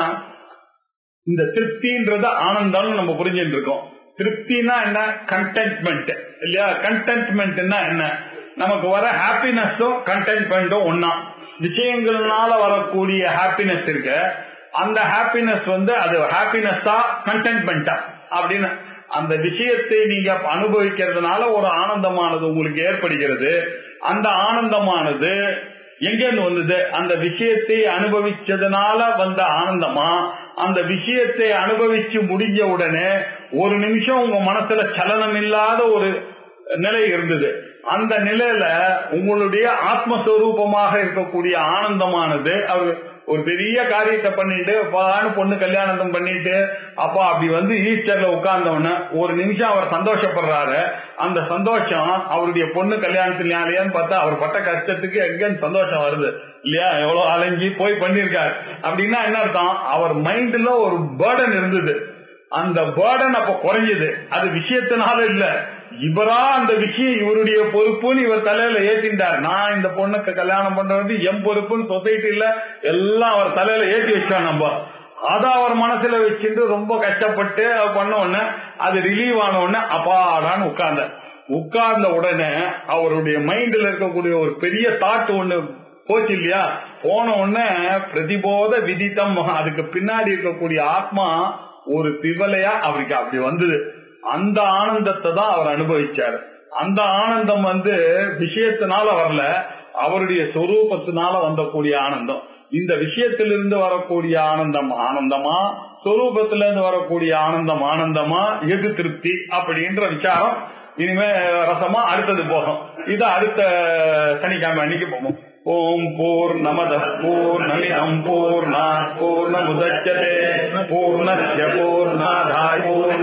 இந்த திருப்தின்றது ஆனந்தம்னு நம்ம புரிஞ்சுட்டு இருக்கோம் திருப்தினா என்ன கண்டென்ட்மெண்ட் இல்லையா கண்டென்ட்மெண்ட்னா என்ன நமக்கு வர ஹாப்பினஸும் கண்டென்ட்மெண்ட்டும் ஒன்னா விஷயங்கள்னால வரக்கூடிய ஹாப்பினஸ் இருக்கு அந்த ஹாப்பினஸ் வந்து அது ஹாப்பினஸா கண்டென்ட்மெண்டா அப்படின்னு அந்த விஷயத்தை நீங்க அனுபவிக்கிறதுனால ஒரு ஆனந்தமானது உங்களுக்கு ஏற்படுகிறது அந்த ஆனந்தமானது எங்கேருந்து வந்தது அந்த விஷயத்தை அனுபவிச்சதுனால வந்த ஆனந்தமா அந்த விஷயத்தை அனுபவிச்சு முடிஞ்ச உடனே ஒரு நிமிஷம் உங்க மனசுல சலனம் இல்லாத ஒரு நிலை இருந்தது அந்த நிலையில உங்களுடைய ஆத்மஸ்வரூபமாக இருக்கக்கூடிய ஆனந்தமானது அவர் ஒரு பெரிய காரியத்தை பண்ணிட்டு பான்னு பொண்ணு கல்யாணம் பண்ணிட்டு அப்பா அப்படி வந்து ஈஸ்டர்ல உட்கார்ந்தவன ஒரு நிமிஷம் அவர் சந்தோஷப்படுறாரு அந்த சந்தோஷம் அவருடைய பொண்ணு கல்யாணத்தினாலேயான்னு பார்த்தா அவர் பட்ட கஷ்டத்துக்கு எங்கன்னு சந்தோஷம் வருது இல்லையா எவ்வளவு அலைஞ்சி போய் பண்ணிருக்காரு அப்படின்னா என்ன அர்த்தம் அவர் மைண்ட்ல ஒரு பேர்டன் இருந்தது அந்த பேர்டன் அப்ப குறைஞ்சது அது விஷயத்தினால இல்ல இவரா அந்த விஷயம் இவருடைய பொறுப்புன்னு இவர் தலையில ஏத்திட்டார் நான் இந்த பொண்ணுக்கு கல்யாணம் பண்றது என் பொறுப்புன்னு சொசைட்டில எல்லாம் அவர் தலையில ஏற்றி வச்சான் நம்ம அத அவர் மனசுல வச்சுட்டு ரொம்ப கஷ்டப்பட்டு பண்ண உடனே அது ரிலீவ் ஆன உடனே அப்பாடான்னு உட்கார்ந்த உட்கார்ந்த உடனே அவருடைய மைண்ட்ல இருக்கக்கூடிய ஒரு பெரிய தாட் ஒண்ணு போச்சு இல்லையா போன உடனே பிரதிபோத விதித்தம் அதுக்கு பின்னாடி இருக்கக்கூடிய ஆத்மா ஒரு திவலையா அவருக்கு அப்படி வந்தது அந்த ஆனந்தத்தை தான் அவர் அனுபவிச்சார் அந்த ஆனந்தம் வந்து விஷயத்தினால வரல அவருடைய சொரூபத்தினால வந்தக்கூடிய ஆனந்தம் இந்த விஷயத்திலிருந்து வரக்கூடிய ஆனந்தம் ஆனந்தமா சொரூபத்திலிருந்து வரக்கூடிய ஆனந்தம் ஆனந்தமா எது திருப்தி அப்படின்ற விசாரம் இனிமே ரசமா அடுத்தது போகும் இது அடுத்த சனிக்கிழமை அன்னைக்கு போகும் ஓம் போர் நமத பூர்ணமிதம் பூர்ணாத் பூர்ணமுதச்சதே பூர்ணஸ்ய பூர்ணாதாய்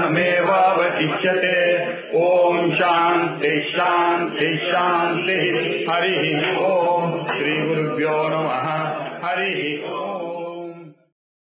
பூர்ணமேவாவசிஷ்யதே ஓம் சாந்தி சாந்தி சாந்தி ஹரி ஓம் ஸ்ரீ குருभ्यो நம ஹரி ஓம்